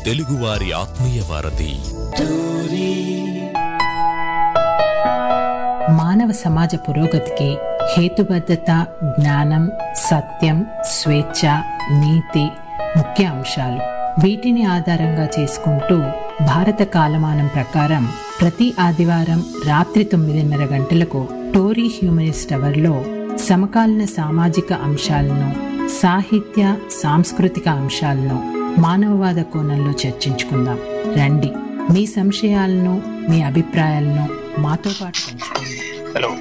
తెలుగువారి ఆత్మీయ వారధి మానవ సమాజ పురోగతికి హేతుబద్ధత జ్ఞానం సత్యం స్వేచ్ఛ నీతి ముఖ్య అంశాలు వీటిని ఆధారంగా చేసుకుంటూ భారత కాలమానం ప్రకారం ప్రతి ఆదివారం రాత్రి తొమ్మిదిన్నర గంటలకు టోరీ హ్యూమనిస్ట్ అవర్లో సమకాలీన సామాజిక అంశాలను సాహిత్య సాంస్కృతిక అంశాలను మానవవాద కోణంలో చర్చించుకుందాం రండి మీ సంశయాలను మీ అభిప్రాయాలను మాతో పాటు పంచుకోండి హలో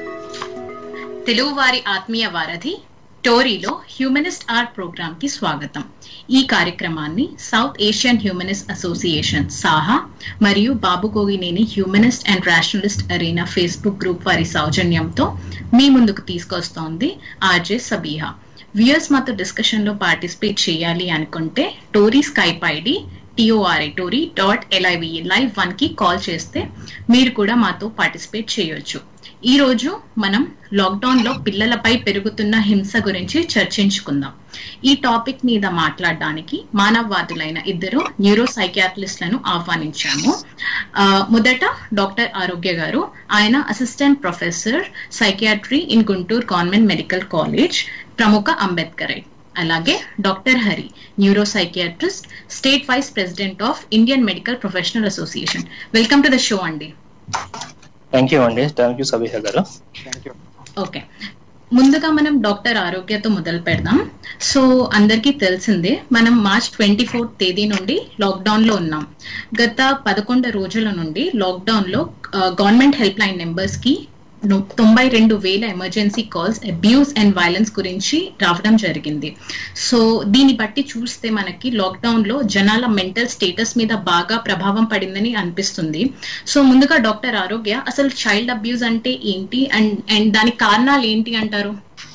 తెలుగువారి ఆత్మీయ వారధి టోరీలో హ్యూమనిస్ట్ ఆర్ట్ ప్రోగ్రామ్ కి స్వాగతం ఈ కార్యక్రమాన్ని south Asian humanist association Saha మరియు Babu Gogineni humanist and rationalist arena Facebook group వారి సౌజన్యంతో మీ ముందుకు తీసుకొస్తోంది ఆర్జే సబీహా వ్యూయర్స్ మాతో డిస్కషన్ లో పార్టిసిపేట్ చేయాలి అనుకుంటే Tori Skype ID T O R I Tori dot L I V E live one కి కాల్ చేస్తే మీరు కూడా మాతో పార్టిసిపేట్ చేయొచ్చు ఈ రోజు మనం లాక్డౌన్ లో పిల్లలపై పెరుగుతున్న హింస గురించి చర్చించుకుందాం ఈ టాపిక్ మీద మాట్లాడడానికి మానవవాదులైన ఇద్దరు న్యూరో సైకియాట్రిస్ట్లను ఆహ్వానించాము ఆ, మొదట డాక్టర్ ఆరోగ్య గారు ఆయన assistant professor psychiatry in Guntur government medical college ప్రముఖ అంబేద్కర్ అలాగే doctor Hari neuro psychiatrist state vice president of Indian medical professional association welcome to the show అండి థ్యాంక్ యూ అండి థ్యాంక్ యూ సబీహ గారు ఓకే ముందుగా మనం డాక్టర్ ఆరోగ్యతో మొదలు పెడదాం సో అందరికీ తెలిసిందే మనం మార్చ్ ట్వంటీ ఫోర్త్ తేదీ నుండి లాక్డౌన్ లో ఉన్నాం గత పదకొండు రోజుల నుండి లాక్డౌన్ లో గవర్నమెంట్ హెల్ప్ లైన్ నెంబర్స్ కి ను- తొంభై రెండు వేల emergency calls abuse and violence గురించి రావడం జరిగింది సో దీన్ని బట్టి చూస్తే మనకి లాక్డౌన్ లో జనాల మెంటల్ స్టేటస్ మీద బాగా ప్రభావం పడిందని అనిపిస్తుంది సో ముందుగా డాక్టర్ ఆరోగ్య అసలు చైల్డ్ అబ్యూస్ అంటే ఏంటి అండ్ అండ్ దానికి కారణాలు ఏంటి అంటారు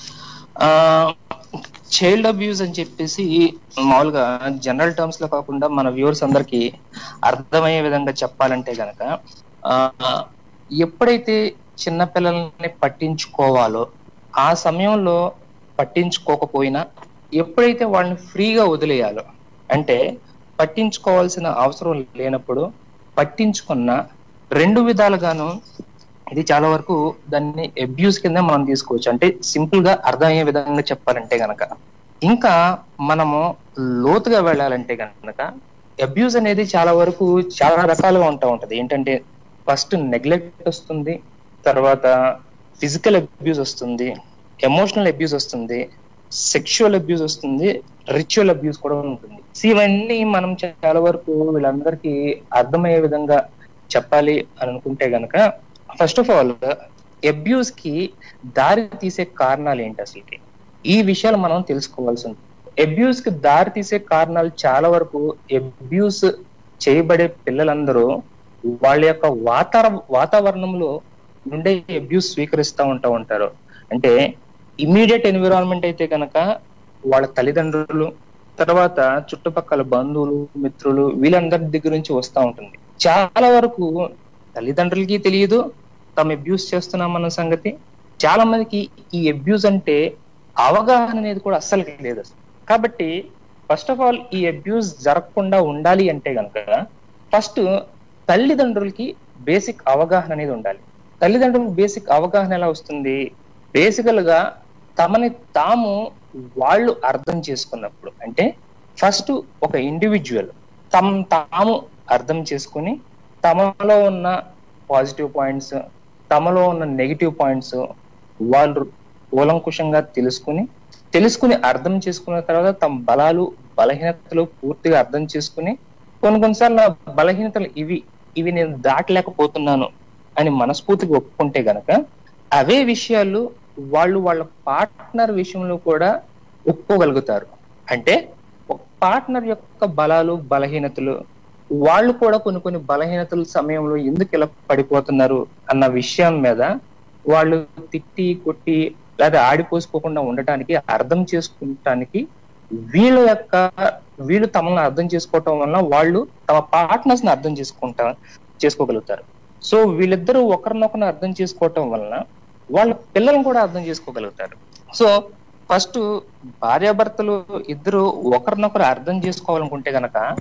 చైల్డ్ అబ్యూస్ అని చెప్పేసి మామూలుగా జనరల్ టర్మ్స్ లో కాకుండా మన వ్యూవర్స్ అందరికి అర్థమయ్యే విధంగా చెప్పాలంటే గనక ఆ, ఎప్పుడైతే చిన్న పిల్లల్ని పట్టించుకోవాలో ఆ సమయంలో పట్టించుకోకపోయినా ఎప్పుడైతే వాళ్ళని ఫ్రీగా వదిలేయాలో అంటే పట్టించుకోవాల్సిన అవసరం లేనప్పుడు పట్టించుకున్న రెండు విధాలుగాను ఇది చాలా వరకు దాన్ని అబ్యూస్ కింద మనం తీసుకోవచ్చు అంటే సింపుల్ గా అర్థమయ్యే విధంగా చెప్పాలంటే గనక ఇంకా మనము లోతుగా వెళ్ళాలంటే గనక అబ్యూస్ అనేది చాలా వరకు చాలా రకాలుగా ఉంటా ఉంటది ఏంటంటే ఫస్ట్ నెగ్లెక్ట్ వస్తుంది తర్వాత ఫిజికల్ అబ్యూస్ వస్తుంది ఎమోషనల్ అబ్యూస్ వస్తుంది సెక్షువల్ అబ్యూస్ వస్తుంది రిచువల్ అబ్యూస్ కూడా ఉంటుంది సో ఇవన్నీ మనం చాలా వరకు వీళ్ళందరికీ అర్థమయ్యే విధంగా చెప్పాలి అని అనుకుంటే గనక ఫస్ట్ ఆఫ్ ఆల్ అబ్యూస్ కి దారి తీసే కారణాలు ఏంటి అసలుకి ఈ విషయాలు మనం తెలుసుకోవాల్సి ఉంది అబ్యూస్ కి దారి తీసే కారణాలు చాలా వరకు అబ్యూస్ చేయబడే పిల్లలందరూ వాళ్ళ యొక్క వాతావర వాతావరణంలో నుండే అబ్యూస్ స్వీకరిస్తూ ఉంటా ఉంటారు అంటే ఇమీడియట్ ఎన్విరాన్మెంట్ అయితే కనుక వాళ్ళ తల్లిదండ్రులు తర్వాత చుట్టుపక్కల బంధువులు మిత్రులు వీళ్ళందరి దగ్గర నుంచి వస్తూ ఉంటుంది చాలా వరకు తల్లిదండ్రులకి తెలియదు తాము అబ్యూస్ చేస్తున్నామన్న సంగతి చాలా మందికి ఈ అబ్యూస్ అంటే అవగాహన అనేది కూడా అస్సలు లేదు అసలు. కాబట్టి ఫస్ట్ ఆఫ్ ఆల్ ఈ అబ్యూస్ జరగకుండా ఉండాలి అంటే గనక ఫస్ట్ తల్లిదండ్రులకి బేసిక్ అవగాహన అనేది ఉండాలి తల్లిదండ్రులకు బేసిక్ అవగాహన ఎలా వస్తుంది బేసికల్ గా తమని తాము వాళ్ళు అర్థం చేసుకున్నప్పుడు అంటే ఫస్ట్ ఒక ఇండివిజువల్ తమ తాము అర్థం చేసుకుని తమలో ఉన్న పాజిటివ్ పాయింట్స్ తమలో ఉన్న నెగిటివ్ పాయింట్స్ వాళ్ళు కూలంకుషంగా తెలుసుకుని తెలుసుకుని అర్థం చేసుకున్న తర్వాత తమ బలాలు బలహీనతలు పూర్తిగా అర్థం చేసుకుని కొన్ని కొన్నిసార్లు నా బలహీనతలు ఇవి ఇవి నేను దాటలేకపోతున్నాను అని మనస్ఫూర్తిగా ఒప్పుకుంటే గనక అవే విషయాలు వాళ్ళు వాళ్ళ పార్ట్నర్ విషయంలో కూడా ఒప్పుకోగలుగుతారు అంటే ఒక పార్ట్నర్ యొక్క బలాలు బలహీనతలు వాళ్ళు కూడా కొన్ని కొన్ని బలహీనతల సమయంలో ఎందుకు ఇలా పడిపోతున్నారు అన్న విషయం మీద వాళ్ళు తిట్టి కొట్టి లేదా ఆడిపోసుకోకుండా ఉండటానికి అర్థం చేసుకుంటానికి వీళ్ళ యొక్క వీళ్ళు తమను అర్థం చేసుకోవటం వలన వాళ్ళు తమ పార్ట్నర్స్ ని అర్థం చేసుకుంటా చేసుకోగలుగుతారు సో వీళ్ళిద్దరూ ఒకరినొకరిని అర్థం చేసుకోవటం వలన వాళ్ళ పిల్లలను కూడా అర్థం చేసుకోగలుగుతారు సో ఫస్ట్ భార్యాభర్తలు ఇద్దరు ఒకరినొకరు అర్థం చేసుకోవాలనుకుంటే గనక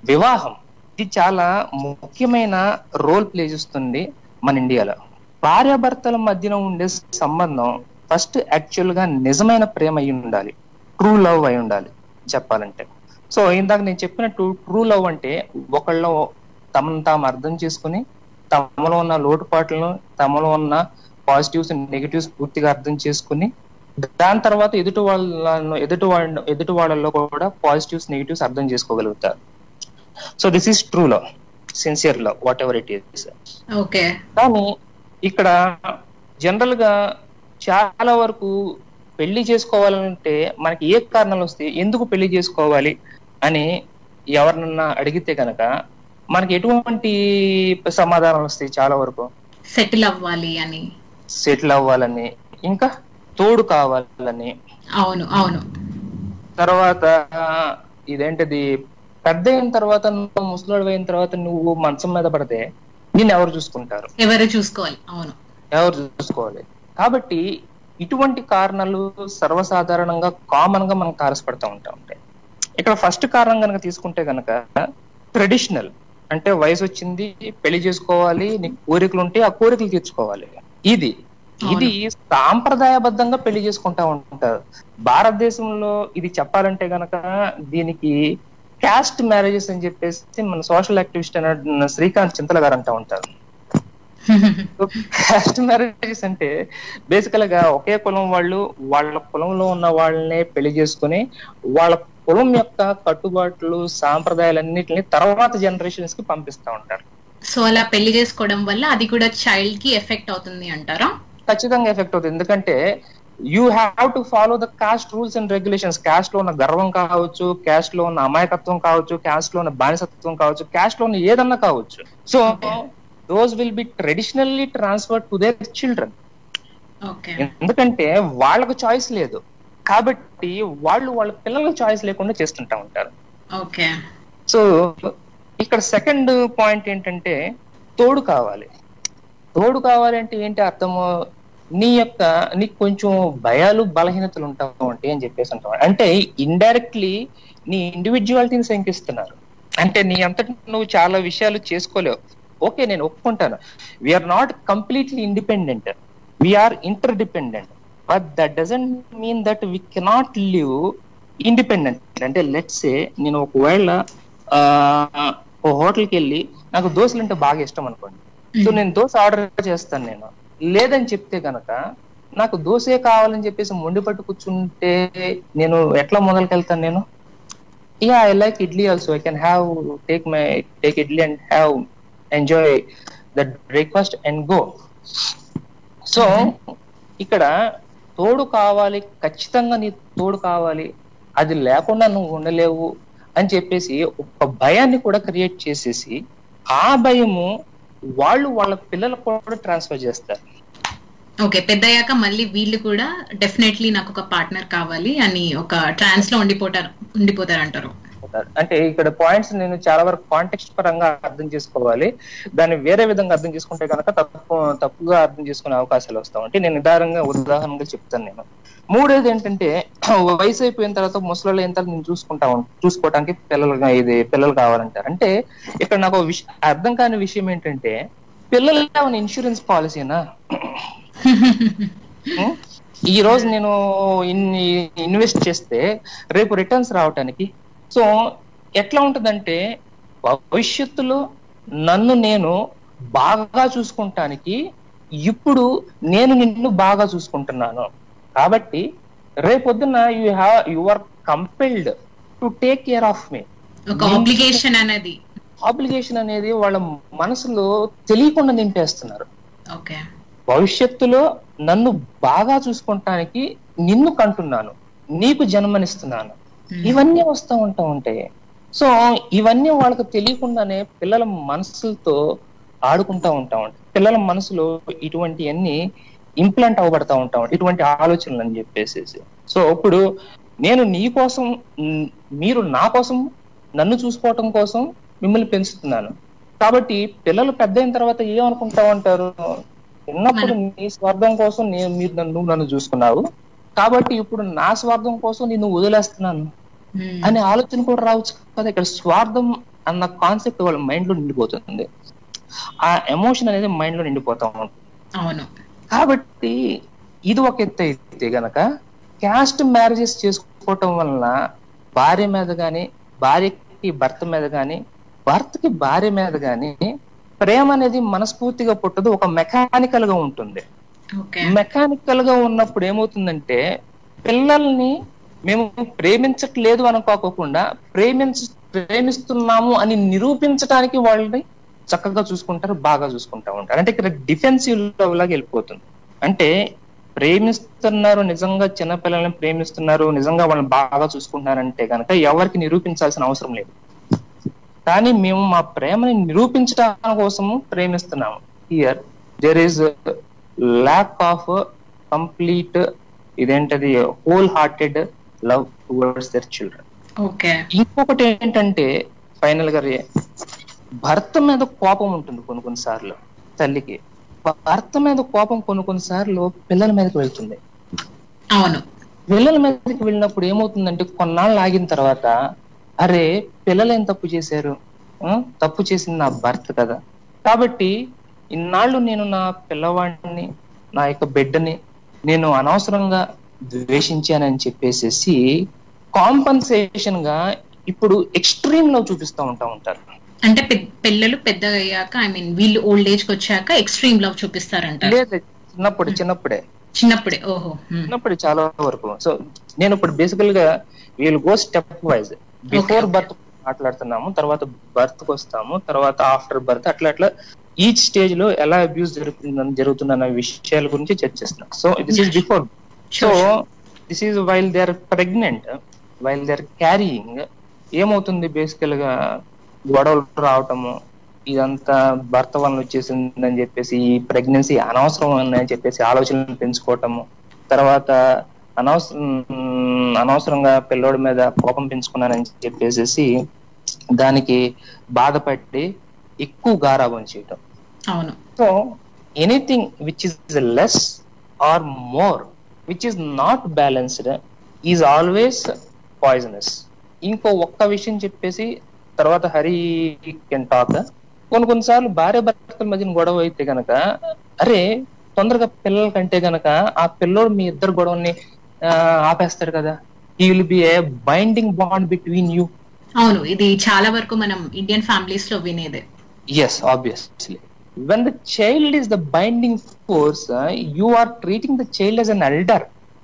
వివాహం ఇది చాలా ముఖ్యమైన రోల్ ప్లే చేస్తుంది మన ఇండియాలో భార్యాభర్తల మధ్యన ఉండే సంబంధం ఫస్ట్ యాక్చువల్ గా నిజమైన ప్రేమ అయి ఉండాలి ట్రూ లవ్ అయి ఉండాలి చెప్పాలంటే సో ఇందాక నేను చెప్పినట్టు ట్రూ లవ్ అంటే ఒకళ్ళు తమను తాము అర్థం చేసుకుని తమలో ఉన్న లోటుపాట్లను తమలో ఉన్న పాజిటివ్స్ నెగిటివ్స్ పూర్తిగా అర్థం చేసుకుని దాని తర్వాత ఎదుటి వాళ్ళను ఎదుటి వాళ్ళ ఎదుటి వాళ్ళలో కూడా పాజిటివ్స్ నెగిటివ్స్ అర్థం చేసుకోగలుగుతారు so this is true love sincere love whatever it is okay కానీ ఇక్కడ జనరల్ గా చాలా వరకు పెళ్లి చేసుకోవాలంటే మనకి ఏ కారణాలు వస్తాయి ఎందుకు పెళ్లి చేసుకోవాలి అని ఎవరినన్నా అడిగితే కనుక మనకి ఎటువంటి సమాధానాలు వస్తాయి చాలా వరకు సెటిల్ అవ్వాలి అని సెటిల్ అవ్వాలని ఇంకా తోడు కావాలని అవును అవును తర్వాత ఇదేంటిది పెద్ద అయిన తర్వాత నువ్వు ముసలోడు అయిన తర్వాత నువ్వు మంచం మీద పడితే నిన్ను ఎవరు చూసుకుంటారు ఎవరు చూసుకోవాలి అవును ఎవరు చూసుకోవాలి కాబట్టి ఇటువంటి కారణాలు సర్వసాధారణంగా కామన్ గా మనం తారసపడతా ఉంటా ఉంటాయి ఇక్కడ ఫస్ట్ కారణం కనుక తీసుకుంటే కనుక ట్రెడిషనల్ అంటే వయసు వచ్చింది పెళ్లి చేసుకోవాలి నీకు కోరికలు ఉంటే ఆ కోరికలు తీర్చుకోవాలి ఇది ఇది సాంప్రదాయబద్ధంగా పెళ్లి చేసుకుంటా ఉంటారు భారతదేశంలో ఇది చెప్పాలంటే గనక దీనికి క్యాస్ట్ మ్యారేజెస్ అని చెప్పేసి మన సోషల్ యాక్టివిస్ట్ అన్న శ్రీకాంత్ చింతల గారు అంటా ఉంటారు క్యాస్ట్ మ్యారేజెస్ అంటే బేసికల్ గా ఒకే కులం వాళ్ళు వాళ్ళ కులంలో ఉన్న వాళ్ళనే పెళ్లి చేసుకుని వాళ్ళ కులం యొక్క కట్టుబాట్లు సాంప్రదాయాలన్నిటిని తర్వాత జనరేషన్స్ కి పంపిస్తా ఉంటారు సో అలా పెళ్లి చేసుకోవడం వల్ల అది కూడా చైల్డ్ కి ఎఫెక్ట్ అవుతుంది అంటారా ఖచ్చితంగా ఎఫెక్ట్ అవుతుంది ఎందుకంటే you have to follow the caste rules and regulations caste లో ఉన్న గర్వం కావచ్చు క్యాస్ట్ లో ఉన్న అమాయకత్వం కావచ్చు క్యాస్ట్ లో ఉన్న బానిసత్వం కావచ్చు క్యాస్ట్ లో ఉన్న ఏదన్నా కావచ్చు so those will be traditionally transfer to their children okay ఎందుకంటే వాళ్ళకు చాయిస్ లేదు కాబట్టి వాళ్ళు వాళ్ళ పిల్లలకు చాయిస్ లేకుండా చేస్తుంటా ఉంటారు ఓకే సో ఇక్కడ సెకండ్ పాయింట్ ఏంటంటే తోడు కావాలి తోడు కావాలి అంటే ఏంటి అర్థము నీ యొక్క నీకు కొంచెం భయాలు బలహీనతలు ఉంటావు అంటే అని చెప్పేసి అంటాం అంటే ఇండైరెక్ట్లీ నీ ఇండివిజువాలిటీని శంకిస్తున్నారు అంటే నీ అంతటి నువ్వు చాలా విషయాలు చేసుకోలేవు ఓకే నేను ఒప్పుకుంటాను we are not completely independent we are interdependent but that doesn't mean that we cannot live independent అంటే లెట్స్ నేను ఒకవేళ ఆ, ఓ హోటల్కి వెళ్ళి నాకు దోశలు అంటే బాగా ఇష్టం అనుకోండి సో నేను దోశ ఆర్డర్ చేస్తాను నేను లేదని చెప్తే గనక నాకు దోశే కావాలని చెప్పేసి మొండి పట్టు కూర్చుంటే నేను ఎట్లా మొదలుకెళ్తాను నేను yeah I like idli also I can have take my take idli and have enjoy that breakfast and go so ఇక్కడ తోడు కావాలి ఖచ్చితంగా నీ తోడు కావాలి అది లేకుండా నువ్వు ఉండలేవు అని చెప్పేసి ఒక భయాన్ని కూడా క్రియేట్ చేసేసి ఆ భయము వాళ్ళు వాళ్ళ పిల్లలకు కూడా ట్రాన్స్ఫర్ చేస్తారు ఓకే పెద్దయ్యాక మళ్ళీ వీళ్ళు కూడా డెఫినెట్లీ నాకు ఒక పార్ట్నర్ కావాలి అని ఒక ట్రాన్స్ లో ఉండిపోతారు ఉండిపోతారు అంటారు అంటే ఇక్కడ పాయింట్స్ నేను చాలా వరకు కాంటెక్స్ట్ పరంగా అర్థం చేసుకోవాలి దాన్ని వేరే విధంగా అర్థం చేసుకుంటే కనుక తప్పు తప్పుగా అర్థం చేసుకునే అవకాశాలు వస్తాయి అంటే నేను నిదానంగా ఉదాహరణగా చెప్తాను నేను మూడేది ఏంటంటే వయసు అయిపోయిన తర్వాత ముసలి అయిన తర్వాత నేను చూసుకుంటా ఉం- చూసుకోవడానికి పిల్లలు ఇది పిల్లలు కావాలంటారు అంటే ఇక్కడ నాకు ఒక విష- అర్థం కాని విషయం ఏంటంటే పిల్లలు ఏమైనా ఇన్సూరెన్స్ పాలసీనా ఉం? ఈ రోజు నేను ఇన్ని ఇన్వెస్ట్ చేస్తే రేపు రిటర్న్స్ రావటానికి సో ఎట్లా ఉంటదంటే భవిష్యత్తులో నన్ను నేను బాగా చూసుకుంటానికి ఇప్పుడు నేను నిన్ను బాగా చూసుకుంటున్నాను కాబట్టి రేపొద్దున you have you are compelled to take care of మీ ఒక ఆబ్లిగేషన్ అనేది ఆబ్లిగేషన్ అనేది వాళ్ళ మనసులో తెలియకుండా నింపేస్తున్నారు ఓకే భవిష్యత్తులో నన్ను బాగా చూసుకుంటానికి నిన్ను కంటున్నాను నీకు జన్మనిస్తున్నాను ఇవన్నీ వస్తూ ఉంటా ఉంటాయి సో ఇవన్నీ వాళ్ళకి తెలియకుండానే పిల్లల మనసులతో ఆడుకుంటా ఉంటా ఉంటాయి పిల్లల మనసులో ఇటువంటి అన్ని ఇంప్లాంట్ అవ్వబడతా ఉంటా ఉంటాయి ఇటువంటి ఆలోచనలు అని చెప్పేసి సో ఇప్పుడు నేను నీ కోసం మ్, మీరు నా కోసం నన్ను చూసుకోవటం కోసం మిమ్మల్ని పెంచుతున్నాను కాబట్టి పిల్లలు పెద్ద అయిన తర్వాత ఏమనుకుంటా ఉంటారు చిన్నప్పుడు నీ స్వార్థం కోసం నేను మీరు నన్ను నువ్వు నన్ను చూసుకున్నావు కాబట్టి ఇప్పుడు నా స్వార్థం కోసం నిన్ను వదిలేస్తున్నాను అనే ఆలోచన కూడా రావచ్చు కదా ఇక్కడ స్వార్థం అన్న కాన్సెప్ట్ వాళ్ళ మైండ్ లో నిండిపోతుంది ఆ ఎమోషన్ అనేది మైండ్ లో నిండిపోతా ఉంటుంది అవును కాబట్టి ఇది ఒక ఎత్తు అయితే గనక క్యాస్ట్ మ్యారేజెస్ చేసుకోవటం వలన భార్య మీద గాని భార్యకి భర్త మీద గాని భర్తకి భార్య మీద గాని ప్రేమ అనేది మనస్ఫూర్తిగా పుట్టదు ఒక మెకానికల్ గా ఉంటుంది ఓకే మెకానికల్ గా ఉన్నప్పుడు ఏమవుతుందంటే పిల్లల్ని మేము ప్రేమించట్లేదు అనుకోకుండా ప్రేమించ ప్రేమిస్తున్నాము అని నిరూపించడానికి వాళ్ళని చక్కగా చూసుకుంటారు బాగా చూసుకుంటా ఉంటారు అంటే ఇక్కడ డిఫెన్సివ్ లాగా వెళ్ళిపోతుంది అంటే ప్రేమిస్తున్నారు నిజంగా చిన్న పిల్లల్ని ప్రేమిస్తున్నారు నిజంగా వాళ్ళని బాగా చూసుకుంటున్నారంటే కనుక ఎవరికి నిరూపించాల్సిన అవసరం లేదు కానీ మేము మా ప్రేమని నిరూపించడం కోసము ప్రేమిస్తున్నాము here there is lack of complete ఇదేంటది whole hearted love towards their children okay ఇంకొకటి ఏంటంటే ఫైనల్ గా రే- భర్త మీద కోపం ఉంటుంది కొన్ని కొన్ని సార్లు తల్లికి భర్త మీద కోపం కొన్ని కొన్ని సార్లు పిల్లల మీదకి వెళ్తుంది అవును పిల్లల మీదకి వెళ్ళినప్పుడు ఏమవుతుందంటే కొన్నాళ్ళు ఆగిన తర్వాత అరే పిల్లలు ఏం తప్పు చేశారు ఆ? తప్పు చేసింది నా భర్త కదా కాబట్టి ఇన్నాళ్ళు నేను నా పిల్లవాడిని నా యొక్క బిడ్డని నేను అనవసరంగా ద్వేషించానని చెప్పేసేసి కాంపన్సేషన్ గా ఇప్పుడు ఎక్స్ట్రీమ్ లో చూపిస్తూ ఉంటా ఉంటారు అంటే పె- పిల్లలు పెద్దగా అయ్యాక ఐ మీన్ వీళ్ళు ఓల్డ్ ఏజ్ కి వచ్చాక ఎక్స్ట్రీమ్ లవ్ చూపిస్తారంట లేదు చిన్నప్పుడు చిన్నప్పుడే చిన్నప్పుడే ఓహో హ్మ్. చిన్నప్పుడు చాలా వరకు సో నేను ఇప్పుడు బేసికల్ గా we'll go stepwise before okay. Birth మాట్లాడుతున్నాము తర్వాత బర్త్ కి వస్తాము తర్వాత ఆఫ్టర్ బర్త్ అట్లా అట్లా ఈచ్ స్టేజ్ లో ఎలా అబ్యూస్ జరుగుతుందని జరుగుతుందన్న విషయాల గురించి చర్చిస్తున్నాం so this is before so Sure, sure. This is while they are pregnant while they are carrying ఏమవుతుంది బేసికల్ గా గొడవలు రావటము ఇదంతా భర్త వలన వచ్చేసిందని చెప్పేసి ఈ ప్రెగ్నెన్సీ అనవసరం అని చెప్పేసి ఆలోచనలు పెంచుకోవటము తర్వాత అనవసరం అనవసరంగా పిల్లోడి మీద కోపం పెంచుకున్నానని చెప్పేసి దానికి బాధపడి ఎక్కువ గారాబం చేయటం అవును so anything which is less or more which is not balanced is always poisonous ఇంకో ఒక్క విషయం చెప్పేసి తర్వాత హరి కెన్ టాక్ కొన్ని కొన్నిసార్లు భార్య భర్తల మధ్యన గొడవ అయితే గనక అరే తొందరగా పిల్లల కంటే గనక ఆ పిల్లోడు మీ ఇద్దరు గొడవని ఆ, ఆపేస్తాడు కదా ఈ will be a binding bond between you అవును ఇది చాలా వరకు మనం ఇండియన్ ఫ్యామిలీస్ లో వినేదే Yes, obviously. When the child is the binding force, uh, you are treating the child as an elder.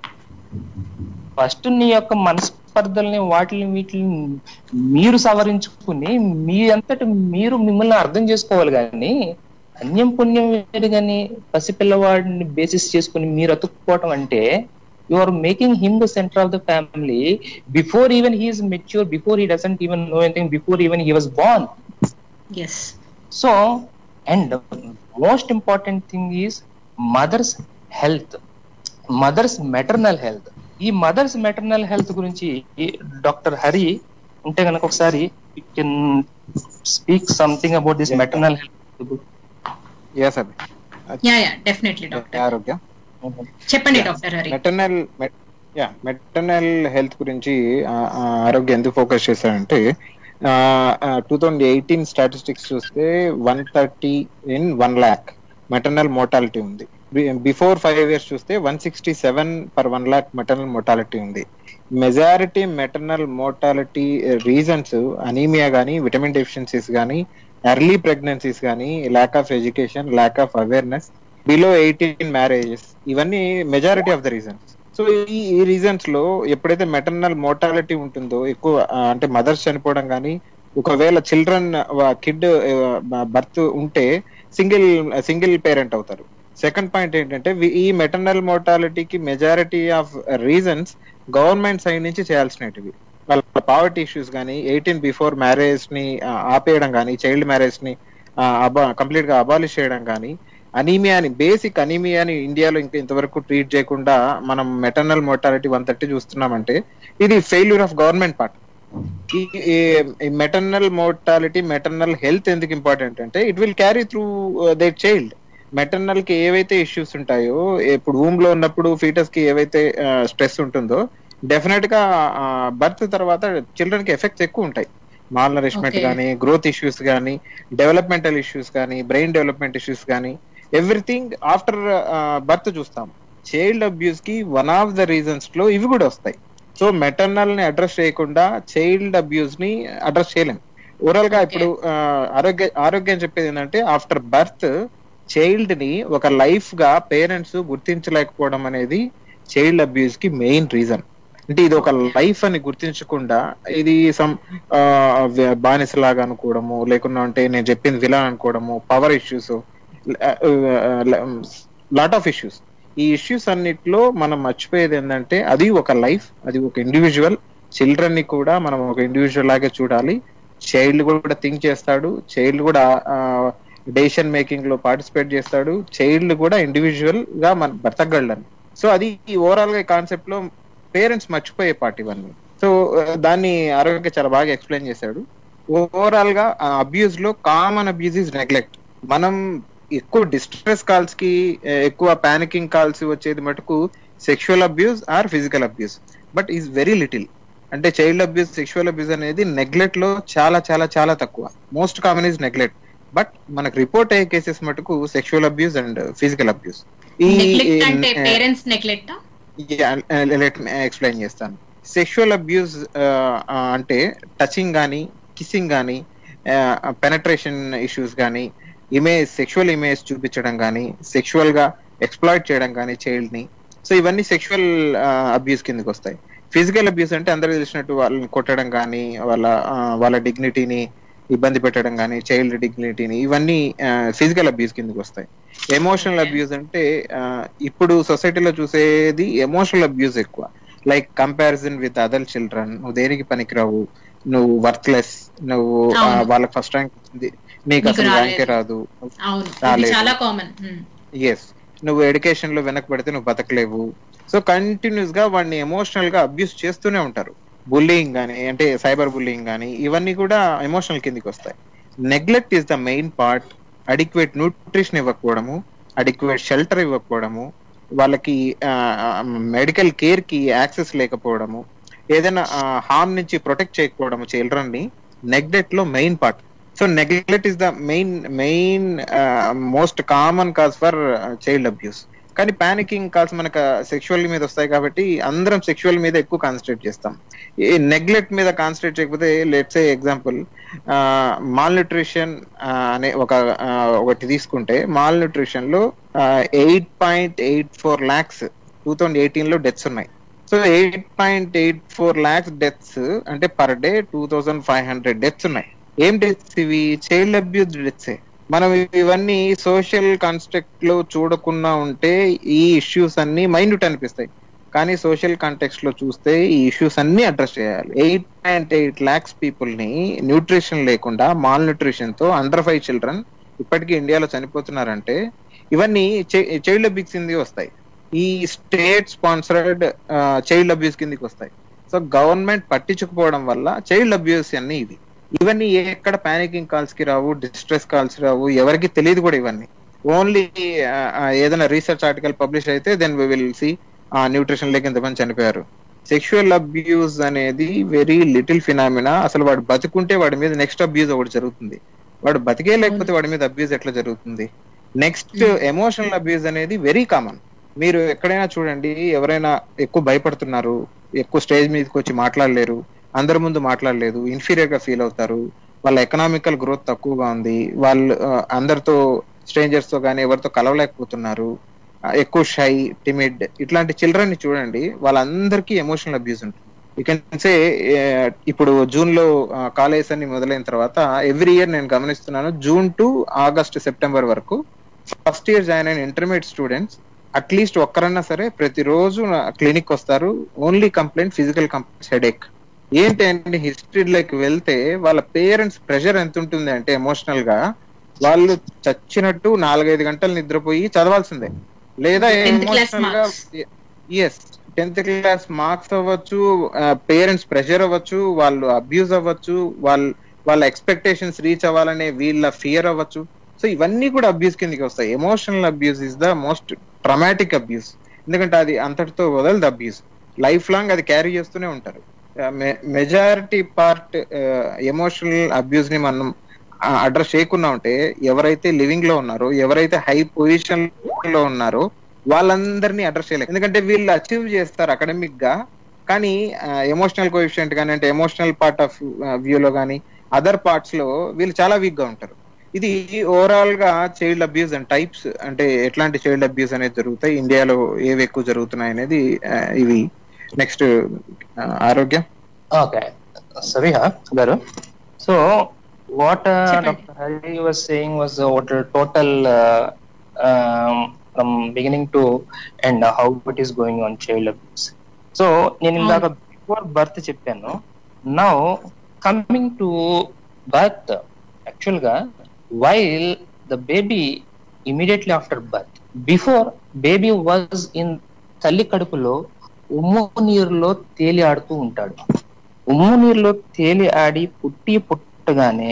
First నీ యొక్క మనస్పర్ధల్ని వాటిని వీటిని మీరు సవరించుకుని మీ అంతటి మీరు మిమ్మల్ని అర్థం చేసుకోవాలి కానీ అన్యం పుణ్యం వేరు కానీ పసిపిల్లవాడిని బేసిస్ చేసుకుని మీరు అతుక్కోవటం అంటే you are making him the centre of the family before even he's mature before he doesn't even know anything before even he was born yes so and most important thing is mother's health mother's maternal health ఈ mother's maternal health గురించి doctor Hari ఉంటే కనుక ఒకసారి can speak something about this maternal health yes అండి yeah yeah definitely doctor Arogya చెప్పండి doctor Hari maternal yeah maternal health గురించి ఆ, ఆ, ఆరోగ్యం ఎందుకు ఫోకస్ చేశారంటే టూ థౌజండ్ ఎయిటీన్ స్టాటిస్టిక్స్ చూస్తే one thirty in one lakh maternal mortality ఉంది బిఫోర్ ఫైవ్ ఇయర్స్ చూస్తే one sixty seven per one lakh maternal mortality ఉంది majority maternal mortality reasons anaemia కానీ విటమిన్ డెఫిషియన్సీస్ కానీ ఎర్లీ ప్రెగ్నెన్సీస్ కానీ lack of education lack of awareness below eighteen marriages ఇవన్నీ majority of the reasons so ఈ ఈ reasons లో ఎప్పుడైతే maternal mortality ఉంటుందో ఎక్కువ ఆ, అంటే మదర్స్ చనిపోవడం కానీ ఒకవేళ చిల్డ్రన్ కిడ్ బర్త్ ఉంటే సింగిల్ సింగిల్ పేరెంట్ అవుతారు సెకండ్ పాయింట్ ఏంటంటే వి- ఈ మెటర్నల్ మోటాలిటీకి majority of reasons government side నుంచి చేయాల్సినవి వాళ్ళ పావర్టీ ఇష్యూస్ కానీ ఎయిటీన్ బిఫోర్ మ్యారేజ్ ని ఆ, ఆపేయడం కానీ చైల్డ్ మ్యారేజ్ ని కంప్లీట్ గా అబాలిష్ చేయడం కానీ అనీమియాని బేసిక్ అనీమియాని ఇండియాలో ఇంకా ఇంతవరకు ట్రీట్ చేయకుండా మనం మెటర్నల్ మోటాలిటీ వన్ థర్టీ చూస్తున్నామంటే ఇది ఫెయిల్యూర్ ఆఫ్ గవర్నమెంట్ పార్ట్ ఈ మెటర్నల్ మోర్టాలిటీ మెటర్నల్ హెల్త్ ఎందుకు ఇంపార్టెంట్ అంటే it will carry through the child maternal కి ఏవైతే ఇష్యూస్ ఉంటాయో ఇప్పుడు వూమ్ లో ఉన్నప్పుడు ఫీటస్ కి ఏవైతే స్ట్రెస్ ఉంటుందో డెఫినెట్ గా బర్త్ తర్వాత చిల్డ్రన్ కి ఎఫెక్ట్స్ ఎక్కువ ఉంటాయి మాల్ నరిష్మెంట్ Okay. కానీ గ్రోత్ ఇష్యూస్ కానీ డెవలప్మెంటల్ ఇష్యూస్ కానీ బ్రెయిన్ డెవలప్మెంట్ ఇష్యూస్ కానీ ఎవ్రీథింగ్ ఆఫ్టర్ బర్త్ చూస్తాం చైల్డ్ అబ్యూస్ కి వన్ ఆఫ్ ద రీజన్స్ లో ఇవి కూడా వస్తాయి సో మెటర్నల్ ని అడ్రస్ చేయకుండా చైల్డ్ అబ్యూస్ ని అడ్రస్ చేయలేం ఓవరాల్ గా ఇప్పుడు ఆ, ఆరోగ్య ఆరోగ్యం చెప్పేది ఏంటంటే ఆఫ్టర్ బర్త్ చైల్డ్ ని ఒక లైఫ్ గా పేరెంట్స్ గుర్తించలేకపోవడం అనేది చైల్డ్ అబ్యూస్ కి మెయిన్ రీజన్ అంటే ఇది ఒక లైఫ్ అని గుర్తించకుండా ఇది సమ్ బానిసలాగా అనుకోవడము లేకుండా అంటే నేను చెప్పింది విలాన్ అనుకోవడము power issues lot of issues ఈ ఇష్యూస్ అన్నిట్లో మనం మర్చిపోయేది ఏంటంటే అది ఒక లైఫ్ అది ఒక ఇండివిజువల్ చిల్డ్రన్ ని కూడా మనం ఒక ఇండివిజువల్ లాగే చూడాలి చైల్డ్ కూడా థింక్ చేస్తాడు చైల్డ్ కూడా డెసిషన్ మేకింగ్ లో పార్టిసిపేట్ చేస్తాడు చైల్డ్ కూడా ఇండివిజువల్ గా మన బ్రతకగలని సో అది ఓవరాల్ గా కాన్సెప్ట్ లో పేరెంట్స్ మర్చిపోయే పార్ట్ ఇవన్నీ సో దాన్ని ఆరోగ్య చాలా బాగా ఎక్స్ప్లెయిన్ చేశాడు ఓవరాల్ గా అబ్యూస్ లో కామన్ అబ్యూస్ ఇస్ నెగ్లెక్ట్ మనం ఎక్కువ డిస్ట్రెస్ కాల్స్ కి ఆ, ఎక్కువ పానికింగ్ కాల్స్ వచ్చేది మటుకు sexual abuse or physical abuse but is very little అంటే చైల్డ్ అబ్యూస్ సెక్షువల్ అబ్యూస్ అనేది నెగ్లెక్ట్ లో చాలా చాలా చాలా తక్కువ most common is neglect but మనకు రిపోర్ట్ అయ్యే కేసెస్ మటుకు sexual abuse and physical abuse ఈ నెగ్లెక్ట్ అంటే పేరెంట్స్ నెగ్లెక్ట్ ఎక్స్ప్లెయిన్ చేస్తాను సెక్షువల్ అబ్యూస్ అంటే టచింగ్ కానీ కిస్సింగ్ కానీ పెనట్రేషన్ ఇష్యూస్ కానీ ఇమేజ్ సెక్షువల్ ఇమేజ్ చూపించడం కానీ సెక్షువల్ గా ఎక్స్ప్లాయిట్ చేయడం కానీ చైల్డ్ ని సో ఇవన్నీ సెక్షువల్ అబ్యూస్ కిందకి వస్తాయి ఫిజికల్ అబ్యూస్ అంటే అందరూ తెలిసినట్టు వాళ్ళని కొట్టడం కానీ వాళ్ళ ఆ, వాళ్ళ డిగ్నిటీని ఇబ్బంది పెట్టడం కానీ చైల్డ్ డిగ్నిటీని ఇవన్నీ ఫిజికల్ అబ్యూస్ కిందకి వస్తాయి ఎమోషనల్ అబ్యూస్ అంటే ఆ, ఇప్పుడు సొసైటీలో చూసేది ఎమోషనల్ అబ్యూస్ ఎక్కువ like comparison with other children నువ్వు దేనికి పనికిరావు నువ్వు వర్త్లెస్ నువ్వు ఆ, అవును. వాళ్ళకి ఫస్ట్ ర్యాంక్ వచ్చింది నీకు నీకు అసలు ర్యాంకే రాలేదు. రాదు అవును ఇది రాలేదు. చాలా కామన్ ఎస్ నువ్వు ఎడ్యుకేషన్ లో వెనకబడితే నువ్వు బతకలేవు సో కంటిన్యూస్ గా వాడిని ఎమోషనల్ గా అబ్యూస్ చేస్తూనే ఉంటారు బుల్లింగ్ కానీ అంటే సైబర్ బుల్లింగ్ కానీ ఇవన్నీ కూడా ఎమోషనల్ కిందకి వస్తాయి neglect is the main part adequate nutrition ఇవ్వకపోవడము అడిక్వేట్ షెల్టర్ ఇవ్వకపోవడము వాళ్ళకి మెడికల్ కేర్ కి యాక్సెస్ లేకపోవడము ఏదైనా హార్మ్ నుంచి ప్రొటెక్ట్ చేయకపోవడము చిల్డ్రన్ ని నెగ్లెక్ట్ లో main part so neglect is the main main most common cause for child abuse కానీ పానికింగ్ కాల్స్ మనకు సెక్షువల్ మీద వస్తాయి కాబట్టి అందరం సెక్షువల్ మీద ఎక్కువ కాన్సన్ట్రేట్ చేస్తాం ఈ నెగ్లెక్ట్ మీద కాన్సన్ట్రేట్ చేయకపోతే let's a example malnutrition అనే ఒక ఆ, ఒకటి తీసుకుంటే మాల్ న్యూట్రిషన్ లో eight point eight four lakhs two thousand eighteen లో డెత్స్ ఉన్నాయి so eight point eight four lakhs deaths అంటే per day two thousand five hundred deaths ఉన్నాయి ఏం డెత్స్ ఇవి చైల్డ్ అబ్యూస్ డెత్సే మనం ఇవన్నీ సోషల్ కాన్స్ట్రక్ట్ లో చూడకుండా ఉంటే ఈ ఇష్యూస్ అన్ని మైన్యూట్ అనిపిస్తాయి కానీ సోషల్ కాంటెక్స్ట్ లో చూస్తే ఈ ఇష్యూస్ అన్ని అడ్రస్ చేయాలి eight point eight lakhs people ని న్యూట్రిషన్ లేకుండా మాల్ న్యూట్రిషన్ తో అండర్ ఫైవ్ చిల్డ్రన్ ఇప్పటికీ ఇండియాలో చనిపోతున్నారంటే ఇవన్నీ చైల్డ్ అబ్యూస్ కిందకి వస్తాయి ఈ స్టేట్ స్పాన్సర్డ్ చైల్డ్ అబ్యూస్ కిందకి వస్తాయి సో గవర్నమెంట్ పట్టించుకుపోవడం వల్ల చైల్డ్ అబ్యూస్ అన్ని ఇవి ఇవన్నీ ఎక్కడ పానికింగ్ కాల్స్ కి రావు డిస్ట్రెస్ కాల్స్ రావు ఎవరికి తెలియదు కూడా ఇవన్నీ ఓన్లీ ఏదైనా రీసెర్చ్ ఆర్టికల్ పబ్లిష్ అయితే then we will see nutrition లేక ఎంతమంది చనిపోయారు సెక్షువల్ అబ్యూస్ అనేది వెరీ లిటిల్ ఫినామినా అసలు వాడు బతుకుంటే వాడి మీద నెక్స్ట్ అబ్యూస్ ఒకటి జరుగుతుంది వాడు బతికే లేకపోతే వాడి మీద అబ్యూస్ ఎట్లా జరుగుతుంది నెక్స్ట్ ఎమోషనల్ అబ్యూస్ అనేది వెరీ కామన్ మీరు ఎక్కడైనా చూడండి ఎవరైనా ఎక్కువ భయపడుతున్నారు ఎక్కువ స్టేజ్ మీదకి వచ్చి మాట్లాడలేరు అందరి ముందు మాట్లాడలేదు ఇన్ఫీరియర్ గా ఫీల్ అవుతారు వాళ్ళ ఎకనామికల్ గ్రోత్ తక్కువగా ఉంది వాళ్ళు ఆ, అందరితో స్ట్రేంజర్స్ తో కానీ ఎవరితో కలవలేకపోతున్నారు ఆ, ఎక్కువ షై టిమిడ్ ఇట్లాంటి చిల్డ్రన్ ని చూడండి వాళ్ళందరికీ ఎమోషనల్ అబ్యూస్ ఉంటుంది యూ కెన్ సే ఇప్పుడు జూన్ లో కాలేజ్ అన్ని మొదలైన తర్వాత ఎవ్రీ ఇయర్ నేను గమనిస్తున్నాను జూన్ టు ఆగస్ట్ సెప్టెంబర్ వరకు ఫస్ట్ ఇయర్ జాయిన్ అయిన ఇంటర్మీడియట్ స్టూడెంట్స్ అట్లీస్ట్ ఒక్కరన్నా సరే ప్రతిరోజు క్లినిక్ వస్తారు only complaint physical complaints headache ఏంటి అంటే హిస్టరీలోకి వెళ్తే వాళ్ళ పేరెంట్స్ ప్రెషర్ ఎంత ఉంటుంది అంటే ఎమోషనల్ గా వాళ్ళు చచ్చినట్టు నాలుగైదు గంటలు నిద్రపోయి చదవాల్సిందే లేదా 10th class ఎమోషనల్ గా marks. Yes tenth class marks అవ్వచ్చు పేరెంట్స్ ప్రెషర్ అవ్వచ్చు వాళ్ళు అబ్యూస్ అవ్వచ్చు వాళ్ళ వాళ్ళ ఎక్స్పెక్టేషన్స్ రీచ్ అవ్వాలనే వీళ్ళ ఫియర్ అవ్వచ్చు సో ఇవన్నీ కూడా అబ్యూస్ కిందకి వస్తాయి emotional abuse is the most traumatic abuse ఎందుకంటే అది అంతటితో వదలదు అబ్యూస్ లైఫ్ లాంగ్ అది క్యారీ చేస్తూనే ఉంటారు మెజారిటీ పార్ట్ ఎమోషనల్ అబ్యూస్ ని మనం అడ్రస్ చేయకుండా ఉంటే ఎవరైతే లివింగ్ లో ఉన్నారో ఎవరైతే హై పొజిషన్ లో ఉన్నారో వాళ్ళందరినీ అడ్రస్ చేయలేదు ఎందుకంటే వీళ్ళు అచీవ్ చేస్తారు అకాడమిక్ గా కానీ ఎమోషనల్ కోఎఫిషియంట్ కానీ అంటే ఎమోషనల్ పార్ట్ ఆఫ్ వ్యూలో కానీ అదర్ పార్ట్స్ లో వీళ్ళు చాలా వీక్ గా ఉంటారు ఇది ఓవరాల్ గా చైల్డ్ అబ్యూస్ అండ్ టైప్స్ అంటే ఎట్లాంటి చైల్డ్ అబ్యూస్ అనేది జరుగుతాయి ఇండియాలో ఏవి ఎక్కువ జరుగుతున్నాయి అనేది ఆ, ఇవి నెక్స్ట్ ఆరోగ్యం ఓకే సరిహా గారు సో వాట్ చెప్పండి. Doctor Hari was saying was total from beginning to and how it is going on child abuse so నేను ఇందాక బిఫోర్ బర్త్ చెప్పాను now coming to birth actual గా while the baby immediately after birth before baby was in తల్లి కడుపులో ఉమ్ము నీరులో తేలి ఆడుతూ ఉంటాడు ఉమ్ము నీరులో తేలి ఆడి పుట్టి పుట్టగానే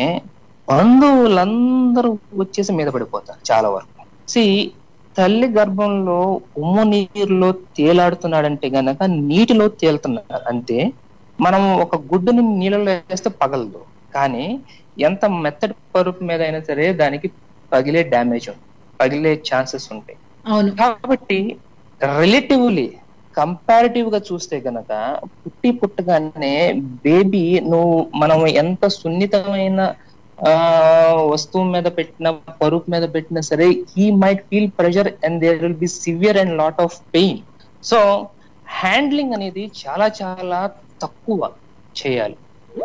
బంధువులందరూ వచ్చేసి మీద పడిపోతారు చాలా వరకు సి తల్లి గర్భంలో ఉమ్ము నీరులో తేలాడుతున్నాడంటే గనక నీటిలో తేలుతున్నాడు అంటే మనం ఒక గుడ్డుని నీళ్ళలో వేస్తే పగలదు కానీ ఎంత మెత్తటి పరుపు మీద అయినా సరే దానికి పగిలే డ్యామేజ్ ఉంది పగిలే ఛాన్సెస్ ఉంటాయి అవును కాబట్టి రిలేటివ్లీ కంపారిటివ్ గా చూస్తే గనక పుట్టి పుట్టగానే బేబీ నువ్వు మనం ఎంత సున్నితమైన ఆ వస్తువు మీద పెట్టిన పరుపు మీద పెట్టినా సరే he might feel pressure and there will be severe and lot of pain so handling అనేది చాలా చాలా తక్కువ చేయాలి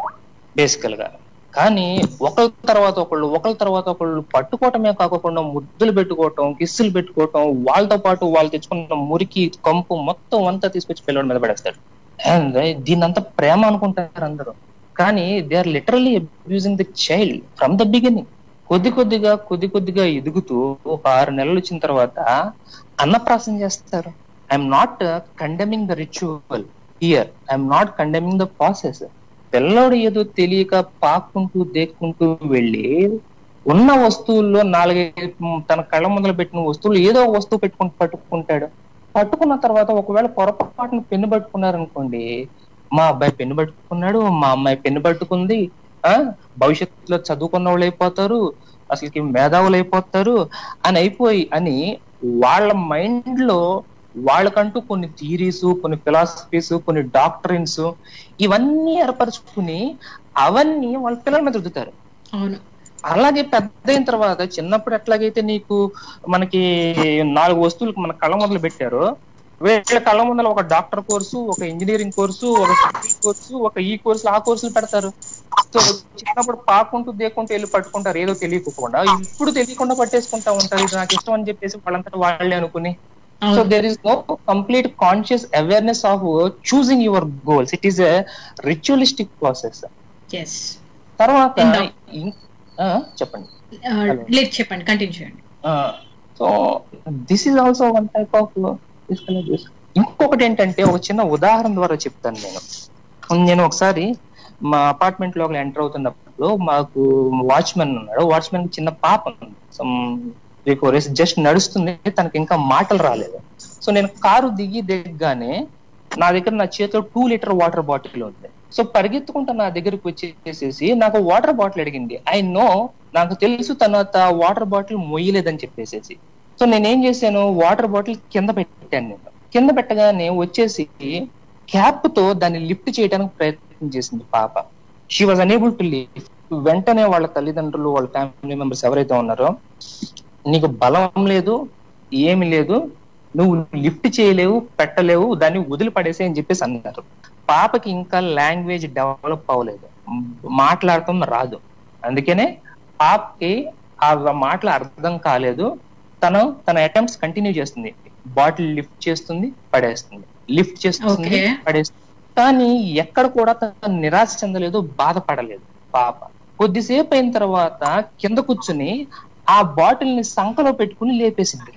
బేసికల్ గా కానీ ఒకళ్ళ తర్వాత ఒకళ్ళు ఒకళ్ళ తర్వాత ఒకళ్ళు పట్టుకోవటమే కాకుండా ముద్దులు పెట్టుకోవటం కిస్సులు పెట్టుకోవటం వాళ్ళతో పాటు వాళ్ళు తెచ్చుకున్న మురికి కంపు మొత్తం అంతా తీసుకొచ్చి పిల్లడి మీద పడేస్తాడు అండ్ దీన్ని అంతా ప్రేమ అనుకుంటారు అందరూ కానీ they are literally abusing the child from the beginning కొద్ది కొద్దిగా కొద్ది కొద్దిగా ఎదుగుతూ ఒక ఆరు నెలలు వచ్చిన తర్వాత అన్నప్రాసం చేస్తారు I'm not condemning the ritual here I'm not condemning the process పిల్లోడు ఏదో తెలియక పాక్కుంటూ దేక్కుంటూ వెళ్ళి ఉన్న వస్తువుల్లో నాలుగైదు తన కళ్ళ ముందర పెట్టిన వస్తువులు ఏదో ఒక వస్తువు పెట్టుకుని పట్టుకుంటాడు పట్టుకున్న తర్వాత ఒకవేళ పొరపాటున పెన్ను పట్టుకున్నారనుకోండి మా అబ్బాయి పెన్ను పట్టుకున్నాడు మా అమ్మాయి పెన్ను పట్టుకుంది ఆ భవిష్యత్తులో చదువుకున్న వాళ్ళు అయిపోతారు అసలుకి మేధావులు అయిపోతారు అని అయిపోయి అని వాళ్ళ మైండ్ లో వాళ్ళకంటూ కొన్ని థీరీస్ కొన్ని ఫిలాసఫీస్ కొన్ని డాక్టరిన్స్ ఇవన్నీ ఏర్పరచుకుని అవన్నీ వాళ్ళ పిల్లల మీద రుద్దుతారు అవును అలాగే పెద్ద అయిన తర్వాత చిన్నప్పుడు ఎట్లాగైతే నీకు మనకి నాలుగు వస్తువులకు మన కళ్ళ మొదలు పెట్టారో వీళ్ళ కళ్ళ ముందర ఒక డాక్టర్ కోర్సు ఒక ఇంజనీరింగ్ కోర్సు ఒక సివిల్ కోర్సు ఒక ఈ కోర్సులు ఆ కోర్సులు పెడతారు సో చిన్నప్పుడు పాకుంటూ దేకుంటూ వెళ్ళి పట్టుకుంటారు ఏదో తెలియకుండా ఇప్పుడు తెలియకుండా పట్టేసుకుంటా ఉంటారు ఇది నాకు ఇష్టం అని చెప్పేసి వాళ్ళంతటా వాళ్ళే అనుకుని సో అవును there is no complete conscious awareness of choosing your goals it is a ritualistic process yes తర్వాత ఇందా. ఇం- ఆ, చెప్పండి లేదు చెప్పండి కంటిన్యూ చేయండి so this is also one type of physical abuse ఇంకొకటి ఏంటంటే ఒక చిన్న ఉదాహరణ ద్వారా చెప్తాను నేను నేను ఒకసారి మా అపార్ట్మెంట్ లో ఎంటర్ అవుతున్నప్పుడు మాకు వాచ్మెన్ ఉన్నాడు వాచ్మెన్ చిన్న పాప ఉంది some three four years just నడుస్తుంది తనకి ఇంకా మాటలు రాలేదు సో నేను కారు దిగి దిగ్గానే నా దగ్గర నా చేతిలో టూ లీటర్ వాటర్ బాటిల్ ఉంది సో పరిగెత్తుకుంటా నా దగ్గరికి వచ్చేసేసి నాకు వాటర్ బాటిల్ అడిగింది ఐ నో నాకు తెలుసు తర్వాత వాటర్ బాటిల్ మొయ్యలేదని చెప్పేసేసి సో నేనేం చేశాను వాటర్ బాటిల్ కింద పెట్టాను నేను కింద పెట్టగానే వచ్చేసి క్యాప్ తో దాన్ని లిఫ్ట్ చేయడానికి ప్రయత్నం చేసింది పాప she was unable to lift వెంటనే వాళ్ళ తల్లిదండ్రులు వాళ్ళ ఫ్యామిలీ మెంబర్స్ ఎవరైతే ఉన్నారో నీకు బలం లేదు ఏమి లేదు నువ్వు లిఫ్ట్ చేయలేవు పెట్టలేవు దాన్ని వదిలిపడేసే అని చెప్పేసి అన్నారు పాపకి ఇంకా లాంగ్వేజ్ డెవలప్ అవ్వలేదు మాట్లాడటం రాదు అందుకనే పాపకి ఆ మాటలు అర్థం కాలేదు తను తన అటెంప్ట్స్ కంటిన్యూ చేస్తుంది బాటిల్ లిఫ్ట్ చేస్తుంది పడేస్తుంది లిఫ్ట్ చేస్తుంది Okay. పడేస్తుంది కానీ ఎక్కడ కూడా తను నిరాశ చెందలేదు బాధపడలేదు పాప కొద్దిసేపు అయిన తర్వాత కింద కూర్చుని ఆ బాటిల్ ని సంకలో పెట్టుకుని లేపేసింది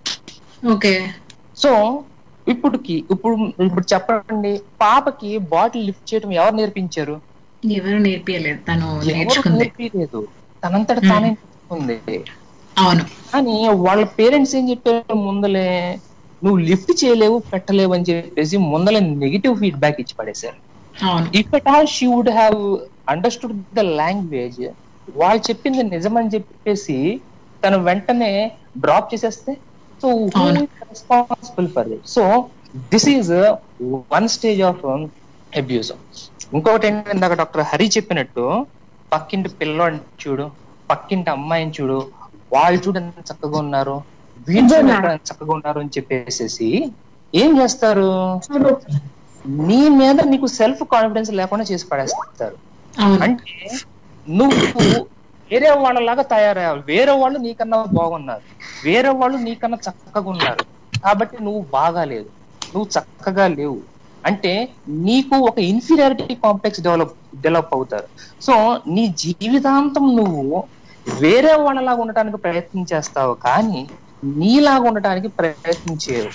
ఓకే సో ఇప్పుడుకి ఇప్పుడు ఇప్పుడు చెప్పండి పాపకి బాటిల్ లిఫ్ట్ చేయడం ఎవరు నేర్పించారు ఎవరు నేర్పియలేదు తను ఎవరు నేర్చుకుంది నేర్పించలేదు తనంతట తానే నేర్చుకుంది అవును కానీ వాళ్ళ పేరెంట్స్ ఏం చెప్పారు ముందలే నువ్వు లిఫ్ట్ చేయలేవు పెట్టలేవు అని చెప్పేసి ముందలే నెగిటివ్ ఫీడ్బ్యాక్ ఇచ్చి పడేశారు అవును if at all she would have understood the language వాళ్ళు చెప్పింది నిజమని చెప్పేసి తను వెంటనే డ్రాప్ చేసేస్తే సో అవును. Responsible for it so this is one stage of abuse ఇంకొకటి ఏంటంటే ఇందాక డాక్టర్ హరి చెప్పినట్టు పక్కింటి పిల్లోడిని చూడు పక్కింటి అమ్మాయిని చూడు వాళ్ళు చూడు ఎంత చక్కగా ఉన్నారు వీళ్ళు చూడు ఎక్కడ ఎంత చక్కగా ఉన్నారు అని చెప్పేసేసి ఏం చేస్తారు నీ మీద నీకు సెల్ఫ్ కాన్ఫిడెన్స్ లేకుండా చేసి పడేస్తారు అవును అంటే నువ్వు వేరే వాళ్ళలాగా తయారయ్యావు వేరే వాళ్ళు నీకన్నా బాగున్నారు వేరే వాళ్ళు నీకన్నా చక్కగా ఉన్నారు కాబట్టి నువ్వు బాగాలేదు నువ్వు చక్కగా లేవు అంటే నీకు ఒక ఇన్ఫీరియారిటీ కాంప్లెక్స్ డెవలప్ డెవలప్ అవుతారు సో నీ జీవితాంతం నువ్వు వేరే వాళ్ళలాగా ఉండటానికి ప్రయత్నం చేస్తావు కానీ నీలాగా ఉండటానికి ప్రయత్నం చేయవు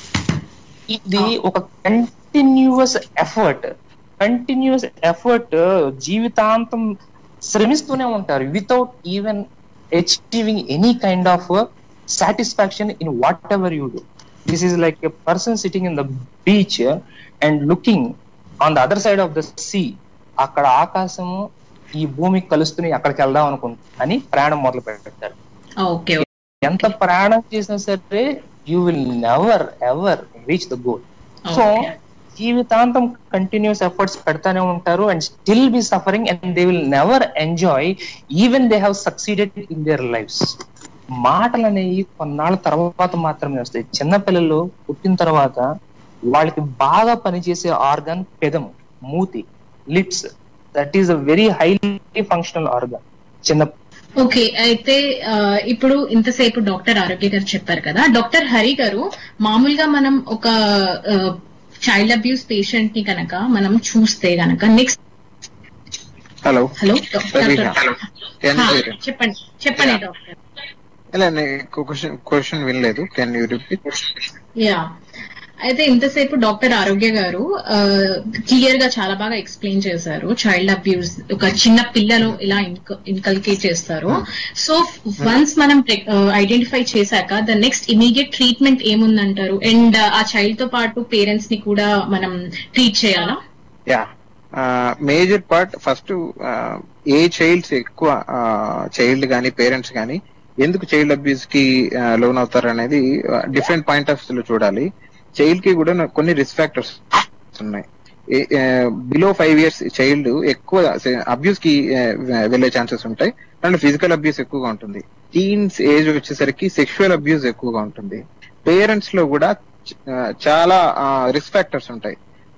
ఇది ఒక కంటిన్యూస్ ఎఫర్ట్ కంటిన్యూస్ ఎఫర్ట్ జీవితాంతం శ్రమిస్తూనే ఉంటారు without even achieving any kind of satisfaction in whatever you do this is like a person sitting in the beach and looking on the other side of the sea అక్కడ ఆకాశము ఈ భూమికి కలుస్తూనే అక్కడికి వెళ్దాం అనుకుంటా అని ప్రయాణం మొదలు పెడతారు ఓకే ఎంత ప్రయాణం చేసినా సరే you will never ever reach the goal so Okay. జీవితాంతం కంటిన్యూస్ ఎఫర్ట్స్ పెడతానే ఉంటారు and still be suffering and they will never enjoy even they have succeeded in their lives మాటలు అనేవి కొన్నాళ్ళ తర్వాత మాత్రమే వస్తాయి చిన్నపిల్లలు పుట్టిన తర్వాత వాళ్ళకి బాగా పనిచేసే ఆర్గన్ పెదము మూతి lips that is a very highly functional organ చిన్న ఓకే అయితే ఆ, ఇప్పుడు ఇంతసేపు డాక్టర్ ఆరోగ్య గారు చెప్పారు కదా డాక్టర్ హరి గారు మామూలుగా మనం ఒక చైల్డ్ అబ్యూస్ పేషెంట్ ని కనుక మనం చూస్తే గనక next hello hello Ravi doctor Can హా, you hear? చెప్పండి చెప్పండి డాక్టర్ ఇలా క్వశ్చన్ క్వశ్చన్ వినలేదు కెన్ యూ రిపీట్ యా అయితే ఇంతసేపు డాక్టర్ ఆరోగ్య గారు క్లియర్ గా చాలా బాగా ఎక్స్ప్లెయిన్ చేశారు చైల్డ్ అబ్యూస్ ఒక చిన్న పిల్లలు ఇలా ఇన్కల్కేట్ చేస్తారు సో వన్స్ మనం ఐడెంటిఫై చేశాక ద నెక్స్ట్ ఇమీడియట్ ట్రీట్మెంట్ ఏముందంటారు అండ్ ఆ చైల్డ్ తో పాటు పేరెంట్స్ ని కూడా మనం ట్రీట్ చేయాలా యా మేజర్ పార్ట్ ఫస్ట్ ఏ చైల్డ్స్ ఎక్కువ చైల్డ్ గానీ పేరెంట్స్ గానీ ఎందుకు చైల్డ్ అబ్యూస్ కి లోన్ అవుతారు అనేది డిఫరెంట్ పాయింట్ ఆఫ్ లో చూడాలి చైల్డ్ కి కూడా నా- కొన్ని రిస్క్ ఫ్యాక్టర్స్ ఉన్నాయి బిలో ఫైవ్ ఇయర్స్ చైల్డ్ ఎక్కువ అబ్యూస్ కి ఆ, వెళ్లే ఛాన్సెస్ ఉంటాయి అండ్ ఫిజికల్ అబ్యూస్ ఎక్కువగా ఉంటుంది టీన్స్ ఏజ్ వచ్చేసరికి సెక్షువల్ అబ్యూస్ ఎక్కువగా ఉంటుంది పేరెంట్స్ లో కూడా చ- ఆ, చాలా రిస్క్ ఫ్యాక్టర్స్ ఉంటాయి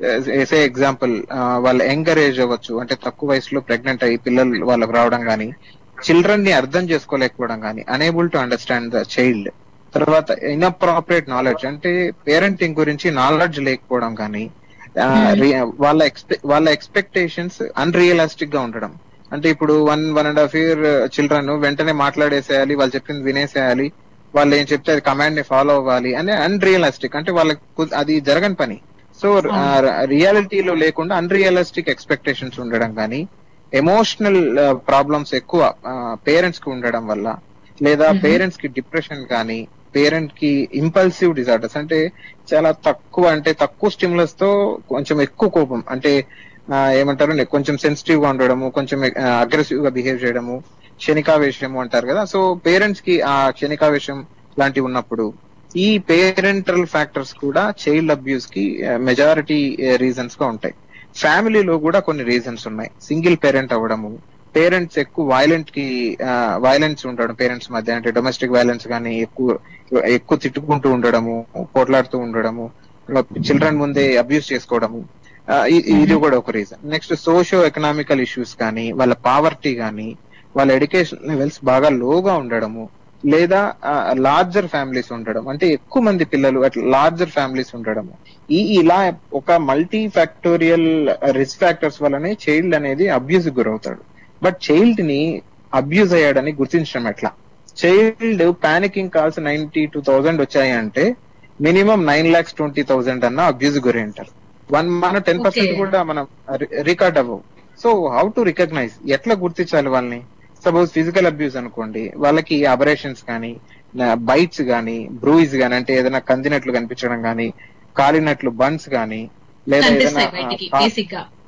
సే ఎగ్జాంపుల్ వాళ్ళ యంగర్ ఏజ్ అవ్వచ్చు అంటే తక్కువ వయసులో ప్రెగ్నెంట్ అయ్యి పిల్లలు వాళ్ళకు రావడం కానీ చిల్డ్రన్ ని అర్థం చేసుకోలేకపోవడం కానీ unable to understand the child తర్వాత ఇన్అప్రాపరేట్ నాలెడ్జ్ అంటే పేరెంటింగ్ గురించి నాలెడ్జ్ లేకపోవడం కానీ ఆ, రి- వాళ్ళ ఎక్స్పె వాళ్ళ ఎక్స్పెక్టేషన్స్ అన్రియలిస్టిక్ గా ఉండడం అంటే ఇప్పుడు one one and half year children వెంటనే మాట్లాడేసేయాలి వాళ్ళు చెప్పింది వినేసేయాలి వాళ్ళు ఏం చెప్తే అది కమాండ్ ని ఫాలో అవ్వాలి అని అన్రియలిస్టిక్ అంటే వాళ్ళకి కు- అది జరగని పని సో రియాలిటీలో లేకుండా అన్రియలిస్టిక్ ఎక్స్పెక్టేషన్స్ ఉండడం కానీ ఎమోషనల్ ప్రాబ్లమ్స్ ఎక్కువ పేరెంట్స్ కి ఉండడం వల్ల లేదా పేరెంట్స్ కి డిప్రెషన్ కానీ పేరెంట్ కి ఇంపల్సివ్ డిజార్డర్స్ అంటే చాలా తక్కువ అంటే తక్కువ స్టిమ్యులస్ తో కొంచెం ఎక్కువ కోపం అంటే ఆ, ఏమంటారు నే- కొంచెం సెన్సిటివ్ గా ఉండడము కొంచెం అగ్రెసివ్ గా బిహేవ్ చేయడము క్షణికావేశము అంటారు కదా సో పేరెంట్స్ కి ఆ క్షణికావేశం లాంటివి ఉన్నప్పుడు ఈ పేరెంటల్ ఫ్యాక్టర్స్ కూడా చైల్డ్ అబ్యూస్ కి మెజారిటీ రీజన్స్ గా ఉంటాయి ఫ్యామిలీలో కూడా కొన్ని రీజన్స్ ఉన్నాయి సింగిల్ పేరెంట్ అవ్వడము పేరెంట్స్ ఎక్కువ వైలెంట్ కి వైలెన్స్ ఉండడం పేరెంట్స్ మధ్య అంటే డొమెస్టిక్ వైలెన్స్ కానీ ఎక్కువ ఎక్కువ తిట్టుకుంటూ ఉండడము పోట్లాడుతూ ఉండడము చిల్డ్రన్ ముందే అబ్యూస్ చేసుకోవడము ఆ, ఇ- ఇది కూడా ఒక reason next socio economical issues కానీ వాళ్ళ పావర్టీ కానీ వాళ్ళ ఎడ్యుకేషన్ లెవెల్స్ బాగా లోగా ఉండడము లేదా లార్జర్ ఫ్యామిలీస్ ఉండడం అంటే ఎక్కువ మంది పిల్లలు అట్లా లార్జర్ ఫ్యామిలీస్ ఉండడము ఈ ఇలా ఒక మల్టీ ఫ్యాక్టోరియల్ రిస్క్ ఫ్యాక్టర్స్ వల్లనే చైల్డ్ అనేది అబ్యూస్ గురవుతాడు బట్ చైల్డ్ ని అబ్యూజ్ అయ్యాడని గుర్తించడం ఎట్లా child panicking calls ninety two thousand వచ్చాయి అంటే minimum nine lakhs twenty thousand అన్న అబ్యూజ్ గురి ఉంటారు వన్ మన టెన్ పర్సెంట్ Okay. కూడా మనం రికార్డ్ అవ్వవు సో హౌ టు రికగ్నైజ్ ఎట్లా గుర్తించాలి వాళ్ళని సపోజ్ ఫిజికల్ అబ్యూస్ అనుకోండి వాళ్ళకి అబరేషన్స్ కానీ బైట్స్ కానీ బ్రూయిస్ కానీ అంటే ఏదైనా కందినట్లు కనిపించడం కానీ కాలినట్లు బన్స్ కానీ లేదా కనిపిస్తాయి ఏదైనా బయటికి ఆ, బేసిక్ గా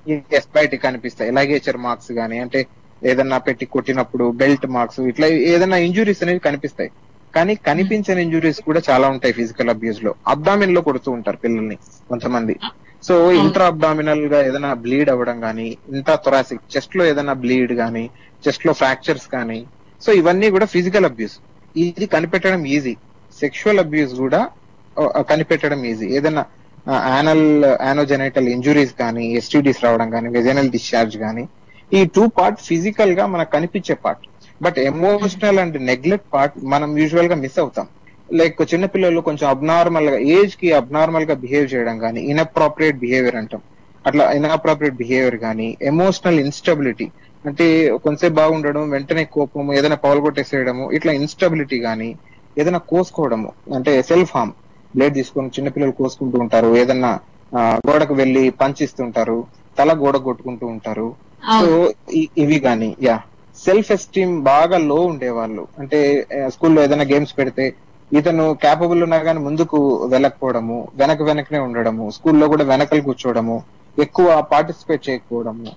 ఎస్ బయటికి కనిపిస్తాయి లగేచర్ మార్క్స్ గానీ అంటే ఏదన్నా పెట్టి కొట్టినప్పుడు బెల్ట్ మార్క్స్ ఇట్లా ఏదైనా ఇంజురీస్ అనేవి కనిపిస్తాయి కానీ కనిపించని ఇంజురీస్ కూడా చాలా ఉంటాయి ఫిజికల్ అబ్యూస్ లో అబ్డామిన్ లో కొడుతూ ఉంటారు పిల్లల్ని కొంతమంది సో ఇంట్రా అబ్డామినల్ గా ఏదైనా బ్లీడ్ అవ్వడం గానీ ఇంట్రా థొరాసిక్ చెస్ట్ లో ఏదైనా బ్లీడ్ గానీ చెస్ట్ లో ఫ్రాక్చర్స్ కానీ సో ఇవన్నీ కూడా ఫిజికల్ అబ్యూస్ ఇది కనిపెట్టడం ఈజీ సెక్షువల్ అబ్యూస్ కూడా ఆ, కనిపెట్టడం ఈజీ ఏదైనా యానల్ యానోజెనైటల్ ఇంజురీస్ కానీ ఎస్టీడీస్ రావడం కానీ వెజనల్ డిశ్చార్జ్ కానీ ఈ టూ పార్ట్ ఫిజికల్ గా మనకు కనిపించే part but emotional and neglect part మనం యూజువల్ గా మిస్ అవుతాం లైక్ చిన్నపిల్లలు కొంచెం అబ్నార్మల్ గా ఏజ్ కి అబ్నార్మల్ గా బిహేవ్ చేయడం కానీ ఇన్అప్రాప్రియేట్ బిహేవియర్ అంటాం అట్లా ఇన్అప్రాప్రియేట్ బిహేవియర్ కానీ ఎమోషనల్ ఇన్స్టబిలిటీ అంటే కొంతసేపు బాగుండడం వెంటనే కోపము ఏదైనా పగలగొట్టేసేయడము ఇట్లా ఇన్స్టబిలిటీ కానీ ఏదైనా కోసుకోవడము అంటే సెల్ఫ్ హార్మ్ బ్లేడ్ తీసుకొని చిన్నపిల్లలు కోసుకుంటూ ఉంటారు ఏదన్నా ఆ, గోడకు వెళ్లి పంచిస్తుంటారు తల గోడ కొట్టుకుంటూ ఉంటారు సో ఇ- ఇవి గాని యా సెల్ఫ్ ఎస్టీమ్ బాగా లో ఉండేవాళ్ళు అంటే ఆ, స్కూల్లో ఏదైనా గేమ్స్ పెడితే ఇతను క్యాపబుల్ ఉన్నా కానీ ముందుకు వెళ్ళకపోవడము వెనక వెనకనే ఉండడము స్కూల్లో కూడా వెనకలు కూర్చోవడము ఎక్కువ పార్టిసిపేట్ చేయకపోవడము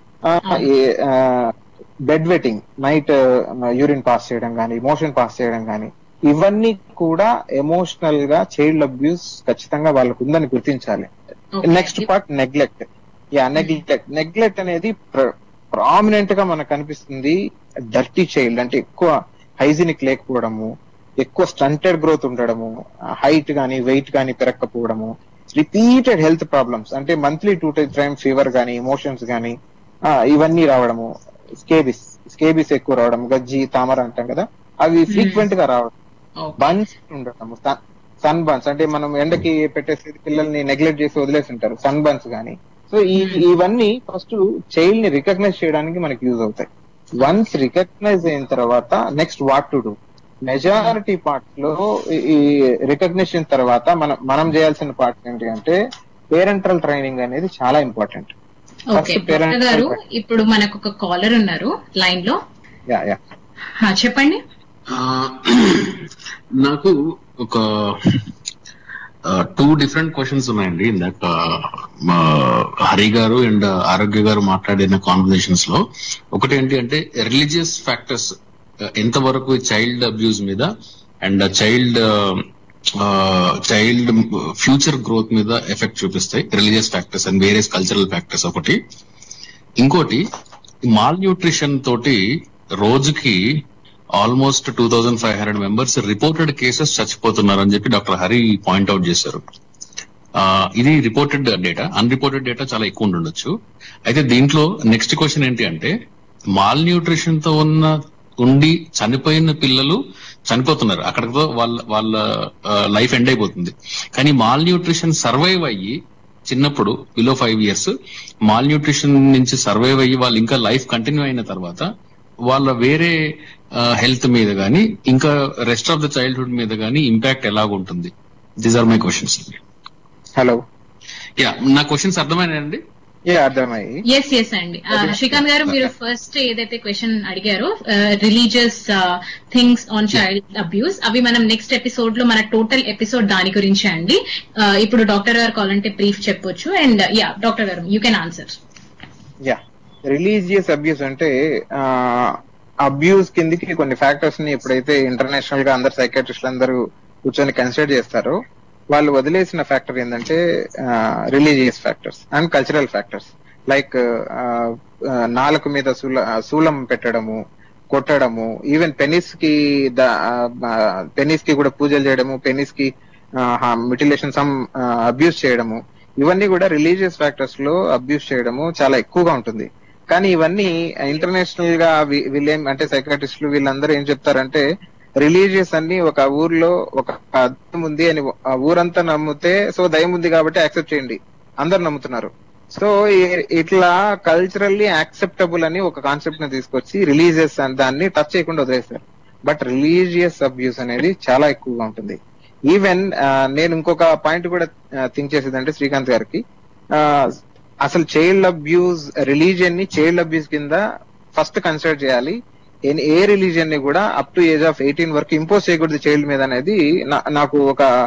bed wetting night urine pass చేయడం కానీ మోషన్ పాస్ చేయడం కానీ ఇవన్నీ కూడా ఎమోషనల్ గా చైల్డ్ అబ్యూస్ ఖచ్చితంగా వాళ్ళకు ఉందని గుర్తించాలి next part neglect yeah neglect neglect అనేది ప్రామినెంట్ గా మనకు కనిపిస్తుంది డర్టీ చైల్డ్ అంటే ఎక్కువ హైజీనిక్ లేకపోవడము ఎక్కువ స్టంటెడ్ గ్రోత్ ఉండడము హైట్ గానీ వెయిట్ గానీ పెరగకపోవడము రిపీటెడ్ హెల్త్ ప్రాబ్లమ్స్ అంటే మంత్లీ టూ టైమ్ ఫీవర్ గానీ ఎమోషన్స్ గానీ ఆ, ఇవన్నీ రావడము స్కేబిస్ స్కేబిస్ ఎక్కువ రావడం గజ్జి తామర అంటాం కదా అవి ఫ్రీక్వెంట్ గా రావడం బన్స్ ఉండటము సన్ బన్స్ అంటే మనం ఎండకి పెట్టేసి పిల్లల్ని నెగ్లెక్ట్ చేసి వదిలేసి ఉంటారు సన్ బన్స్ గానీ సో ఈ ఇవన్నీ ఫస్ట్ చైల్డ్ ని రికగ్నైజ్ చేయడానికి మనకి యూజ్ అవుతాయి వన్స్ రికగ్నైజ్ అయిన తర్వాత next what to do majority parts లో ఈ- ఈ రికగ్నిషన్ తర్వాత మనం మనం చేయాల్సిన పార్ట్ ఏంటి అంటే పేరెంటల్ ట్రైనింగ్ అనేది చాలా ఇంపార్టెంట్ ఓకే డాక్టర్ గారు ఇప్పుడు మనకు ఒక కాలర్ ఉన్నారు లైన్ లో యా యా హా, చెప్పండి ఆ, నాకు ఒక టూ డిఫరెంట్ క్వశ్చన్స్ ఉన్నాయండి ఇందాక మా హరి గారు అండ్ ఆరోగ్య గారు మాట్లాడిన కాన్వర్సేషన్స్ లో ఒకటి ఏంటి అంటే రిలీజియస్ ఫ్యాక్టర్స్ ఎంత వరకు చైల్డ్ అబ్యూస్ మీద and child child future growth మీద ఎఫెక్ట్ చూపిస్తాయి religious factors and various cultural factors ఒకటి ఇంకోటి మాల్ న్యూట్రిషన్ తోటి రోజుకి almost two thousand five hundred members reported cases చచ్చిపోతున్నారు అని చెప్పి డాక్టర్ హరి పాయింట్అవుట్ చేశారు ఆ, ఇది రిపోర్టెడ్ డేటా అన్రిపోర్టెడ్ డేటా చాలా ఎక్కువ ఉండొచ్చు అయితే దీంట్లో నెక్స్ట్ క్వశ్చన్ ఏంటి అంటే మాల్ న్యూట్రిషన్ తో ఉన్న ఉండి చనిపోయిన పిల్లలు చనిపోతున్నారు అక్కడితో వాళ్ళ వాళ్ళ లైఫ్ ఎండ్ అయిపోతుంది కానీ మాల్ న్యూట్రిషన్ సర్వైవ్ అయ్యి చిన్నప్పుడు below five years malnutrition నుంచి సర్వైవ్ అయ్యి వాళ్ళు ఇంకా లైఫ్ కంటిన్యూ అయిన తర్వాత వాళ్ళ వేరే హెల్త్ మీద గానీ ఇంకా రెస్ట్ ఆఫ్ ద చైల్డ్హుడ్ మీద గానీ ఇంపాక్ట్ ఎలాగుంటుంది these are my questions hello yeah నా క్వశ్చన్స్ అర్థమైనాయండి యా అర్థమయ్యి ఎస్ ఎస్ అండి ఆ, శ్రీకాంత్ గారు మీరు ఫస్ట్ ఏదైతే క్వశ్చన్ అడిగారో religious things on child abuse అవి మనం నెక్స్ట్ ఎపిసోడ్ లో మన టోటల్ ఎపిసోడ్ దాని గురించే అండి ఆ, ఇప్పుడు డాక్టర్ గారు కావాలంటే బ్రీఫ్ చెప్పొచ్చు అండ్ యా డాక్టర్ గారు you can answer yeah religious abuse అంటే అబ్యూస్ కిందికి కొన్ని ఫ్యాక్టర్స్ ని ఎప్పుడైతే ఇంటర్నేషనల్ గా అందరు సైకాట్రిస్టులు అందరూ కూర్చొని కన్సిడర్ చేస్తారో వాళ్ళు వదిలేసిన ఫ్యాక్టర్ ఏంటంటే religious factors and cultural factors like నాలుక మీద శూల శూలం పెట్టడము కొట్టడము ఈవెన్ పెనిస్ కి పెనిస్ కి కూడా పూజలు చేయడము పెనిస్ కి మిటిలేషన్ సమ్ అబ్యూస్ చేయడము ఇవన్నీ కూడా రిలీజియస్ ఫ్యాక్టర్స్ లో అబ్యూస్ చేయడము చాలా ఎక్కువగా ఉంటుంది కానీ ఇవన్నీ ఇంటర్నేషనల్ గా వీ- వీళ్ళేం అంటే సైకాట్రిస్టులు వీళ్ళందరూ ఏం చెప్తారంటే రిలీజియస్ అన్ని ఒక ఊర్లో ఒక దయ్యం ఉంది అని ఆ ఊరంతా నమ్మితే సో దయ్యం ఉంది కాబట్టి యాక్సెప్ట్ చేయండి అందరు నమ్ముతున్నారు సో ఈ- ఇట్లా కల్చరల్లీ యాక్సెప్టబుల్ అని ఒక కాన్సెప్ట్ ని తీసుకొచ్చి రిలీజియస్ అని దాన్ని టచ్ చేయకుండా వదిలేస్తారు బట్ రిలీజియస్ అబ్యూస్ అనేది చాలా ఎక్కువగా ఉంటుంది ఈవెన్ నేను ఇంకొక పాయింట్ కూడా థింక్ చేసేదంటే శ్రీకాంత్ గారికి ఆ, అసలు చైల్డ్ అబ్యూస్ రిలీజియన్ ని చైల్డ్ అబ్యూస్ కింద ఫస్ట్ కన్సిడర్ చేయాలి ఎన్- ఏ రిలీజియన్ ని కూడా up to age of eighteen వరకు ఇంపోజ్ చేయకూడదు చైల్డ్ మీద అనేది నా- నాకు ఒక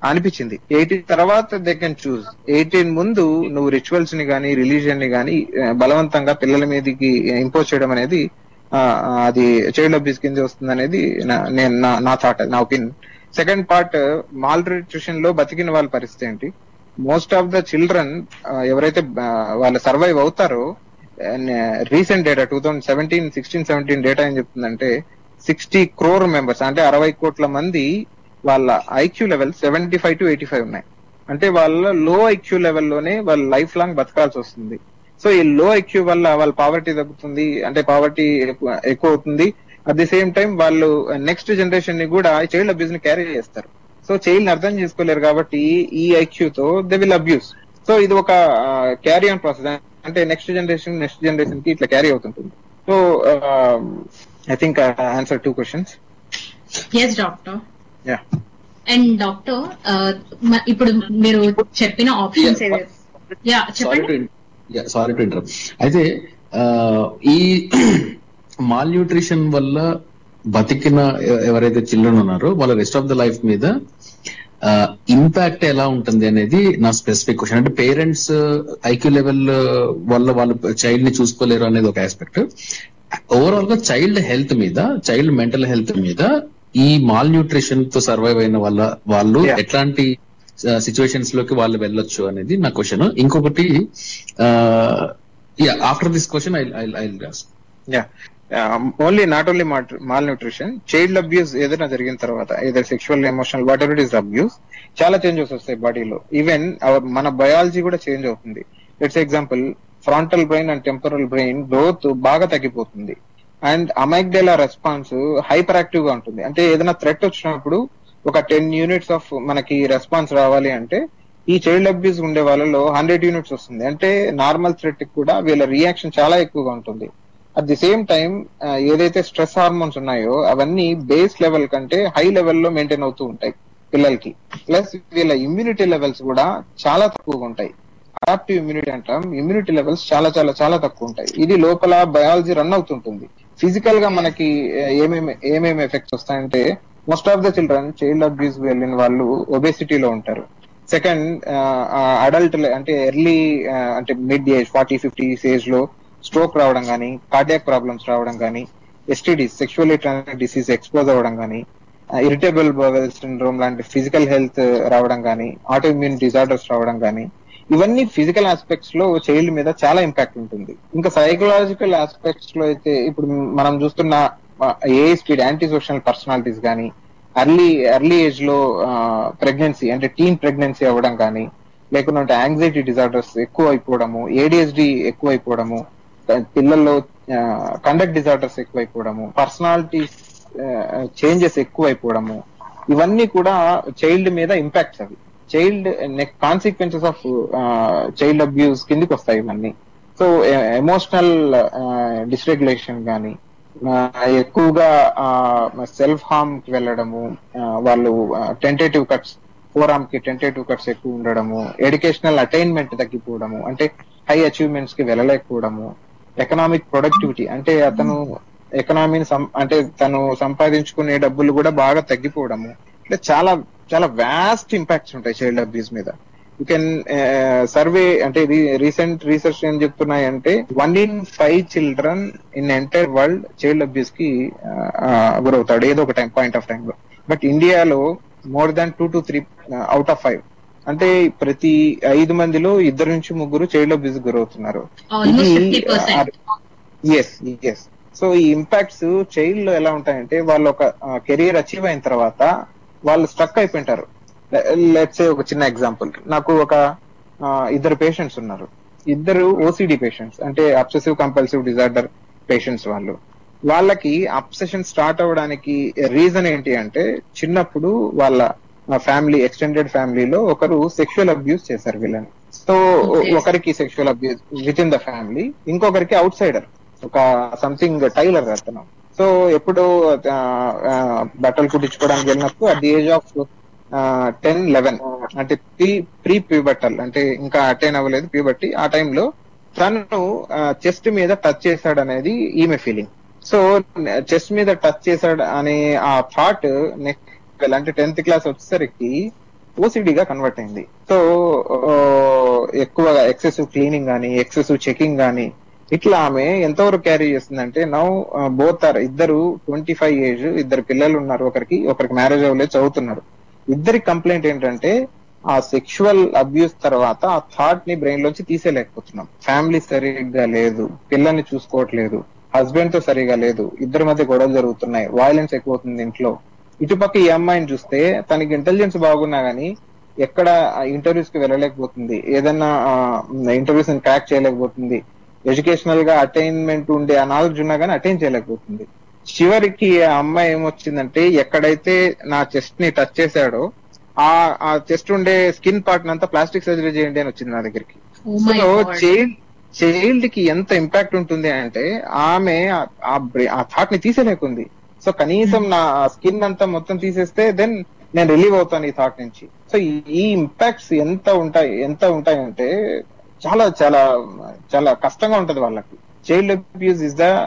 అనిపించింది ఎయిటీన్ తర్వాత దే కెన్ చూస్ ఎయిటీన్ ముందు నువ్వు రిచువల్స్ ని గానీ రిలీజియన్ ని గానీ ఆ, బలవంతంగా పిల్లల మీదకి ఇంపోజ్ చేయడం అనేది ఆ, ఆ, అది చైల్డ్ అబ్యూస్ కింద వస్తుంది అనేది నా- నేను నా- నా థాట్ నా opinion second part malnutrition లో బతికిన వాళ్ళ పరిస్థితి ఏంటి మోస్ట్ ఆఫ్ ద చిల్డ్రన్ ఎవరైతే ఆ, వాళ్ళు సర్వైవ్ అవుతారో recent data two thousand seventeen sixteen seventeen data ఏం చెప్తుందంటే సిక్స్టీ క్రోర్ మెంబర్స్ అంటే అరవై కోట్ల మంది వాళ్ళ IQ level seventy five to eighty five ఉన్నాయి అంటే వాళ్ళ లో ఐక్యూ లెవెల్లోనే వాళ్ళ లైఫ్ లాంగ్ బతకాల్సి వస్తుంది సో ఈ లో ఐక్యూ వల్ల వాళ్ళ పావర్టీ తగ్గుతుంది అంటే పావర్టీ ఎక్కువ అవుతుంది అట్ ది సేమ్ టైం వాళ్ళు నెక్స్ట్ జనరేషన్ ని కూడా చైల్డ్ అబ్యూస్ ని క్యారీ చేస్తారు సో చైల్డ్ ని అర్థం చేసుకోలేరు కాబట్టి ఈ ఐక్యూ తో దే విల్ అబ్యూస్ సో ఇది ఒక క్యారీ ఆన్ ప్రాసెస్ అంటే నెక్స్ట్ జనరేషన్ నెక్స్ట్ జనరేషన్ కి ఇట్లా క్యారీ అవుతుంటుంది so I think answer two questions yes doctor yeah and doctor ఇప్పుడు మీరు చెప్పిన ఆప్షన్స్ యా చెప్పండి సారీ టు ఇంటరప్ట్ అయితే ఆ, ఈ మాల్ న్యూట్రిషన్ వల్ల బతికిన ఎ- ఎవరైతే చిల్డ్రన్ ఉన్నారో వాళ్ళ రెస్ట్ ఆఫ్ ద లైఫ్ మీద ఇంపాక్ట్ ఎలా ఉంటుంది అనేది నా స్పెసిఫిక్ క్వశ్చన్ అంటే పేరెంట్స్ ఐక్యూ లెవెల్ వల్ల వాళ్ళు చైల్డ్ ని చూసుకోలేరు అనేది ఒక ఆస్పెక్ట్ ఓవరాల్ గా చైల్డ్ హెల్త్ మీద చైల్డ్ మెంటల్ హెల్త్ మీద ఈ మాల్ న్యూట్రిషన్ తో సర్వైవ్ అయిన వాళ్ళ వాళ్ళు Yeah. ఎట్లాంటి సిచ్యువేషన్స్ లోకి వాళ్ళు వెళ్ళొచ్చు అనేది నా క్వశ్చన్ ఇంకొకటి after this question I I yeah only not only malnutrition child abuse ఏదైనా జరిగిన తర్వాత ఏదైనా sexual emotional whatever is abuse చాలా చేంజెస్ వస్తాయి బాడీలో ఈవెన్ మన బయాలజీ కూడా చేంజ్ అవుతుంది let's example frontal brain and temporal brain growth బాగా తగ్గిపోతుంది and amygdala response hyper active గా ఉంటుంది అంటే ఏదైనా థ్రెట్ వచ్చినప్పుడు ఒక టెన్ యూనిట్స్ ఆఫ్ మనకి రెస్పాన్స్ రావాలి అంటే ఈ చైల్డ్ అబ్యూస్ ఉండే వాళ్ళలో హండ్రెడ్ యూనిట్స్ వస్తుంది అంటే నార్మల్ థ్రెట్ కూడా వీళ్ళ రియాక్షన్ చాలా ఎక్కువగా ఉంటుంది అట్ ది సేమ్ టైం ఏదైతే స్ట్రెస్ హార్మోన్స్ ఉన్నాయో అవన్నీ బేస్ లెవెల్ కంటే హై లెవెల్లో మెయింటైన్ అవుతూ ఉంటాయి పిల్లలకి ప్లస్ వీళ్ళ ఇమ్యూనిటీ లెవెల్స్ కూడా చాలా తక్కువగా ఉంటాయి అడాప్టివ్ ఇమ్యూనిటీ అంటాం ఇమ్యూనిటీ లెవెల్స్ చాలా చాలా చాలా తక్కువ ఉంటాయి ఇది లోపల బయాలజీ రన్ అవుతుంటుంది ఫిజికల్ గా మనకి ఆ, ఏమేమి ఏమేమి ఎఫెక్ట్స్ వస్తాయంటే most of the children child abuse వెళ్ళిన వాళ్ళు ఒబేసిటీలో ఉంటారు సెకండ్ అడల్ట్ అంటే ఎర్లీ అంటే mid age forty fifty age లో స్ట్రోక్ రావడం కానీ కార్డియాక్ ప్రాబ్లమ్స్ రావడం కానీ STDs sexually transmit disease expose అవ్వడం కానీ ఇరిటబుల్ బవెల్ సిండ్రోమ్ లాంటి ఫిజికల్ హెల్త్ రావడం కానీ ఆటో ఇమ్యూన్ డిజార్డర్స్ రావడం కానీ ఇవన్నీ ఫిజికల్ ఆస్పెక్ట్స్ లో చైల్డ్ మీద చాలా ఇంపాక్ట్ ఉంటుంది ఇంకా సైకలాజికల్ ఆస్పెక్ట్స్ లో అయితే ఇప్పుడు మనం చూస్తున్న ASPD anti social personalities కానీ ఎర్లీ ఎర్లీ ఏజ్ లో ప్రెగ్నెన్సీ అంటే టీన్ ప్రెగ్నెన్సీ అవ్వడం కానీ లేకుంటే యాంగ్జైటీ డిజార్డర్స్ ఎక్కువ అయిపోవడము ఏడిఎస్డి ఎక్కువ అయిపోవడము పిల్లల్లో కండక్ట్ డిజార్డర్స్ ఎక్కువ అయిపోవడము పర్సనాలిటీ చేంజెస్ ఎక్కువ అయిపోవడము ఇవన్నీ కూడా చైల్డ్ మీద ఇంపాక్ట్స్ అవి child next consequences of child abuse కిందికి వస్తాయి ఇవన్నీ సో ఎమోషనల్ డిస్రెగ్యులేషన్ కానీ ఎక్కువగా సెల్ఫ్ హార్మ్ కి వెళ్ళడము ఆ, వాళ్ళు టెంటేటివ్ కట్స్ ఫోర్ ఆర్మ్ కి టెంటేటివ్ కట్స్ ఎక్కువ ఉండడము ఎడ్యుకేషనల్ అటైన్మెంట్ తగ్గిపోవడము అంటే హై అచీవ్మెంట్స్ కి వెళ్ళలేకపోవడము ఎకనామిక్ ప్రొడక్టివిటీ అంటే అతను ఎకనామీని సం- అంటే తను సంపాదించుకునే డబ్బులు కూడా బాగా తగ్గిపోవడము ఇట్లా చాలా చాలా వ్యాస్ట్ ఇంపాక్ట్స్ ఉంటాయి చైల్డ్ అబ్యూస్ మీద యూ కెన్ సర్వే అంటే రీసెంట్ రీసెర్చ్ ఏం చెప్తున్నాయి అంటే one in five children in entire world child abuse కి ఆ, గురవుతాడు ఏదో ఒక టైం పాయింట్ ఆఫ్ టైం లో బట్ ఇండియాలో more than two to three out of five అంటే ప్రతి ఐదు మందిలో ఇద్దరు నుంచి ముగ్గురు చైల్డ్ అబ్యూస్ గురవుతున్నారు almost fifty percent yes yes so ఈ ఇంపాక్ట్స్ చైల్డ్ లో ఎలా ఉంటాయంటే వాళ్ళు ఒక కెరియర్ అచీవ్ అయిన తర్వాత వాళ్ళు స్ట్రక్ అయిపోయింటారు లెట్స్ ఒక చిన్న ఎగ్జాంపుల్ నాకు ఒక ఆ, ఇద్దరు పేషెంట్స్ ఉన్నారు ఇద్దరు ఓసిడి పేషెంట్స్ అంటే అబ్సెసివ్ కంపల్సివ్ డిజార్డర్ పేషెంట్స్ వాళ్ళు వాళ్ళకి అబ్సెషన్ స్టార్ట్ అవ్వడానికి రీజన్ ఏంటి అంటే చిన్నప్పుడు వాళ్ళ ఫ్యామిలీ ఎక్స్టెండెడ్ ఫ్యామిలీలో ఒకరు సెక్షువల్ అబ్యూస్ చేశారు వీళ్ళని సో Okay. ఒకరికి sexual abuse within the family ఇంకొకరికి అవుట్ సైడర్ ఒక సంథింగ్ టైలర్ అతను సో ఎప్పుడు ఆ, ఆ, బట్టలు కుట్టించుకోవడానికి వెళ్ళినప్పుడు at the age of ten eleven అంటే ప్రీ ప్రీ ప్యూబర్టల్ అంటే ఇంకా అటైన్ అవ్వలేదు ప్యూబర్టీ ఆ టైంలో తను చెస్ట్ మీద టచ్ చేశాడు అనేది ఈమె ఫీలింగ్ సో చెస్ట్ మీద టచ్ చేశాడు అనే ఆ థాట్ నెక్స్ట్ అంటే టెన్త్ క్లాస్ వచ్చేసరికి ఓసిడిగా కన్వర్ట్ అయింది సో ఎక్కువగా ఎక్సెసివ్ క్లీనింగ్ గానీ ఎక్సెసివ్ చెకింగ్ గానీ ఇట్లా ఆమె ఎంతవరకు క్యారీ చేస్తుందంటే నౌ బోత్ ఆర్ ఇద్దరు ట్వంటీ ఫైవ్ ఏజ్ ఇద్దరు పిల్లలు ఉన్నారు ఒకరికి ఒకరికి మ్యారేజ్ అవ్వలేదు చదువుతున్నారు ఇద్దరి కంప్లైంట్ ఏంటంటే ఆ సెక్షువల్ అబ్యూస్ తర్వాత ఆ థాట్ ని బ్రెయిన్ లోంచి తీసేయలేకపోతున్నాం ఫ్యామిలీ సరిగ్గా లేదు పిల్లల్ని చూసుకోవట్లేదు హస్బెండ్ తో సరిగా లేదు ఇద్దరి మధ్య గొడవలు జరుగుతున్నాయి వైలెన్స్ ఎక్కువ అవుతుంది ఇంట్లో ఇటుపక్క ఈ అమ్మాయిని చూస్తే తనకి ఇంటెలిజెన్స్ బాగున్నా గానీ ఎక్కడ ఇంటర్వ్యూస్ కి వెళ్ళలేకపోతుంది ఏదన్నా ఇంటర్వ్యూస్ క్రాక్ చేయలేకపోతుంది ఎడ్యుకేషనల్ గా అటైన్మెంట్ ఉండే ఆ నాలెడ్జ్ ఉన్నా కానీ అటైన్ చేయలేకపోతుంది చివరికి ఆ అమ్మాయి ఏమొచ్చిందంటే ఎక్కడైతే నా చెస్ట్ ని టచ్ చేశాడో ఆ ఆ చెస్ట్ ఉండే స్కిన్ పార్ట్ అంతా ప్లాస్టిక్ సర్జరీ చేయండి అని వచ్చింది నా దగ్గరికి Oh my so God. Child child కి ఎంత ఇంపాక్ట్ ఉంటుంది అంటే ఆమె ఆ- ఆ బ్రె- ఆ థాట్ ని తీసేలేకుంది సో కనీసం నా స్కిన్ అంతా మొత్తం తీసేస్తే దెన్ నేను రిలీవ్ అవుతాను ఈ థాట్ నుంచి సో ఈ ఇంపాక్ట్స్ ఎంత ఉంటాయి ఎంత ఉంటాయంటే చాలా చాలా చాలా కష్టంగా ఉంటది వాళ్ళకి చైల్డ్ అబ్యూస్ ఇస్ ద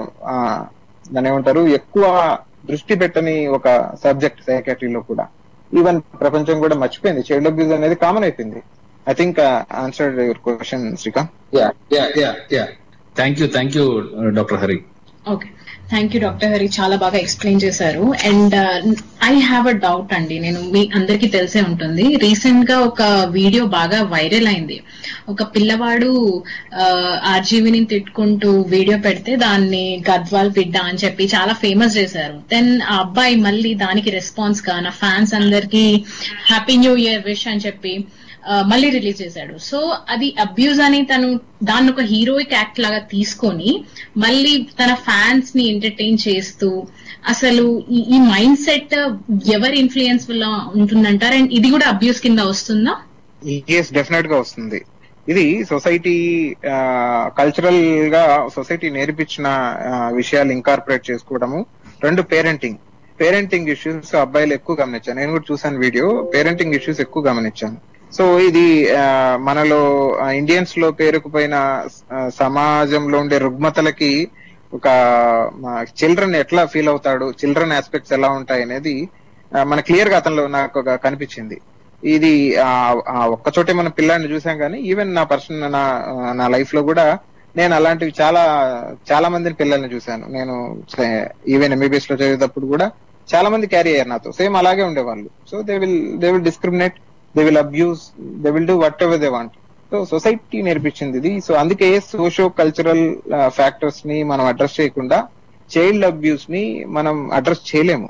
దాని ఏమంటారు ఎక్కువ దృష్టి పెట్టని ఒక సబ్జెక్ట్ సైకాట్రీలో కూడా ఈవెన్ ప్రపంచం కూడా మర్చిపోయింది చైల్డ్ అబ్యూస్ అనేది కామన్ అయిపోయింది I think answer your question Srikanth yeah yeah yeah yeah thank you thank you doctor Hari okay thank you doctor Hari చాలా బాగా ఎక్స్ప్లెయిన్ చేశారు and I have a doubt అండి నేను మీ అందరికీ తెలిసే ఉంటుంది రీసెంట్ గా ఒక వీడియో బాగా వైరల్ అయింది ఒక పిల్లవాడు ఆర్జీవిని తిట్టుకుంటూ వీడియో పెడితే దాన్ని గద్వాల్ బిడ్డ అని చెప్పి చాలా ఫేమస్ చేశారు దెన్ ఆ అబ్బాయి మళ్ళీ దానికి రెస్పాన్స్ గా నా ఫ్యాన్స్ అందరికి హ్యాపీ న్యూ ఇయర్ విష్ అని చెప్పి ఆ, మళ్ళీ రిలీజ్ చేశాడు సో అది అబ్యూజ్ అని తను దాన్ని ఒక హీరోయిక్ యాక్ట్ లాగా తీసుకొని మళ్ళీ తన ఫ్యాన్స్ ని ఎంటర్టైన్ చేస్తూ అసలు ఈ- ఈ మైండ్ సెట్ ఎవరి ఇన్ఫ్లుయెన్స్ వల్ల ఉంటుందంటారు అండ్ ఇది కూడా అబ్యూస్ కింద వస్తుందా ఎస్ డెఫినెట్ గా వస్తుంది ఇది సొసైటీ కల్చరల్ గా సొసైటీ నేర్పించిన ఆ, విషయాలు ఇంకార్పొరేట్ చేసుకోవడము రెండు పేరెంటింగ్ పేరెంటింగ్ ఇష్యూస్ అబ్బాయిలు ఎక్కువ గమనించాను నేను కూడా చూసాను వీడియో పేరెంటింగ్ ఇష్యూస్ ఎక్కువ గమనించాను సో ఇది ఆ, మనలో ఇండియన్స్ లో పేరుకుపోయిన ఆ, సమాజంలో ఉండే రుగ్మతలకి ఒక చిల్డ్రన్ ఎట్లా ఫీల్ అవుతాడు చిల్డ్రన్ ఆస్పెక్ట్స్ ఎలా ఉంటాయి అనేది ఆ, మన క్లియర్ గా అతనిలో నాకు ఒక కనిపించింది ఇది ఆ ఆ ఒక్క చోటే మన పిల్లాడిని చూసాం కానీ ఈవెన్ నా పర్సన్ నా నా లైఫ్ లో కూడా నేను అలాంటివి చాలా చాలా మందిని పిల్లల్ని చూశాను నేను ఈవెన్ ఎంబీబీఎస్ లో చదివేటప్పుడు కూడా చాలా మంది క్యారీ అయ్యారు నాతో సేమ్ అలాగే ఉండేవాళ్ళు so they will they will discriminate they will abuse they will do whatever they want so society నేర్పించింది ఇది సో అందుకే సోషో కల్చరల్ ఫ్యాక్టర్స్ ని మనం అడ్రస్ చేయకుండా చైల్డ్ అబ్యూస్ ని మనం అడ్రస్ చేయలేము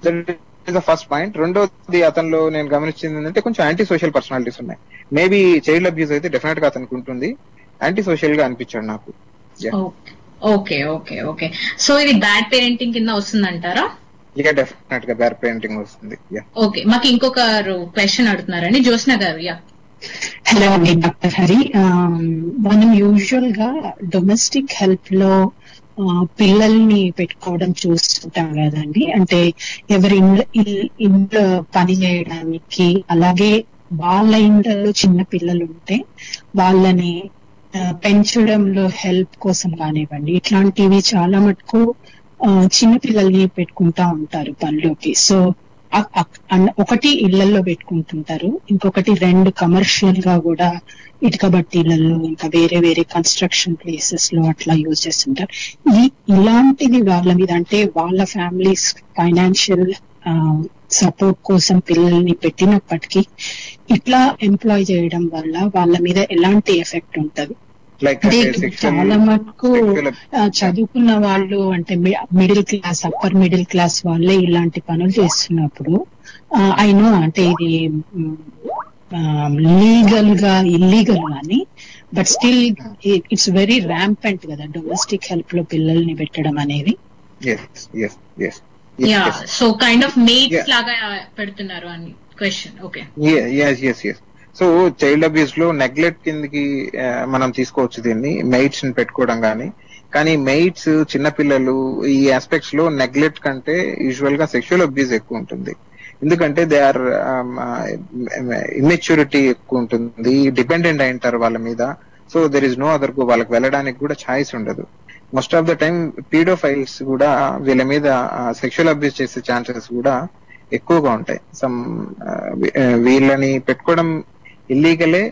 ద ఫస్ట్ పాయింట్ రెండోది అతనిలో నేను గమనించింది ఏంటంటే కొంచెం యాంటీ సోషల్ పర్సనాలిటీస్ ఉన్నాయి మేబీ చైల్డ్ అబ్యూస్ అయితే డెఫినెట్ గా అతనికి ఉంటుంది యాంటీ సోషల్ గా అనిపించాడు నాకు Yeah. Okay okay okay so ఇది బ్యాడ్ పేరెంటింగ్ కింద వస్తుందంటారా ఇక డెఫినెట్ గా బ్యాడ్ పెయింటింగ్ వస్తుంది యా ఓకే మాకు ఇంకొక క్వశ్చన్ అడుగుతున్నారండి జ్యోత్స్న గారు యా హలో అండి డాక్టర్ హరి ఆ, మనం యూజువల్ గా డొమెస్టిక్ హెల్ప్ లో ఆ, పిల్లల్ని పెట్టుకోవడం చూస్తుంటాం కదండి అంటే ఎవరి ఇండ్ల ఇల్- ఇంట్లో పని చేయడానికి అలాగే వాళ్ళ ఇండ్లలో చిన్న పిల్లలు ఉంటే వాళ్ళని ఆ, పెంచడంలో హెల్ప్ కోసం కానివ్వండి ఇట్లాంటివి చాలా మటుకు ఆ, చిన్న పిల్లల్ని పెట్టుకుంటా ఉంటారు పనిలోకి సో అ- అక్- అన్- ఒకటి ఇళ్లలో పెట్టుకుంటుంటారు ఇంకొకటి రెండు కమర్షియల్ గా కూడా ఇటుక బట్టీలలో ఇంకా వేరే వేరే కన్స్ట్రక్షన్ ప్లేసెస్ లో అట్లా యూజ్ చేస్తుంటారు ఈ ఇలాంటిది వాళ్ళ మీద అంటే వాళ్ళ ఫ్యామిలీస్ ఫైనాన్షియల్ సపోర్ట్ కోసం పిల్లల్ని పెట్టినప్పటికీ ఇట్లా ఎంప్లాయ్ చేయడం వల్ల వాళ్ళ మీద ఎలాంటి ఎఫెక్ట్ ఉంటది లైక్ అంటే సెక్షువల్ చాలా మటుకు ఆ, చదువుకున్న వాళ్ళు అంటే middle class upper middle class వాళ్ళే ఇలాంటి పనులు చేస్తున్నప్పుడు ఐ నో అంటే ఇది లీగల్ గా ఇల్లీగల్ కానీ but still it's very rampant కదా డొమెస్టిక్ హెల్ప్ లో పిల్లల్ని పెట్టడం అనేది yes yes yes yeah so kind of mates Yeah. లాగా పెడుతున్నారు అని question okay yes yes yes so child abuse లో నెగ్లెక్ట్ కిందకి ఆ, మనం తీసుకోవచ్చు దీన్ని మెయిట్స్ ని పెట్టుకోవడం కానీ కానీ మెయిట్స్ చిన్నపిల్లలు ఈ ఆస్పెక్ట్స్ లో నెగ్లెక్ట్ కంటే యూజువల్ గా సెక్షువల్ అబ్యూస్ ఎక్కువ ఉంటుంది ఎందుకంటే దే ఆర్ ఇమ్మెచ్యూరిటీ ఎక్కువ ఉంటుంది డిపెండెంట్ అయి ఉంటారు వాళ్ళ మీద so there is no other వాళ్ళకి వెళ్ళడానికి కూడా ఛాయిస్ ఉండదు most of the time paedophiles కూడా వీళ్ళ మీద సెక్షువల్ అబ్యూస్ చేసే ఛాన్సెస్ కూడా ఎక్కువగా ఉంటాయి సమ్ వీళ్ళని పెట్టుకోవడం ఇల్లీగలే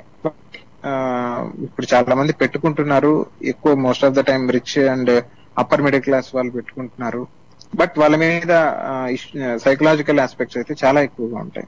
ఇప్పుడు చాలా మంది పెట్టుకుంటున్నారు ఎక్కువ most of the time rich and upper middle class వాళ్ళు పెట్టుకుంటున్నారు బట్ వాళ్ళ మీద సైకలాజికల్ ఆస్పెక్ట్స్ అయితే చాలా ఎక్కువగా ఉంటాయి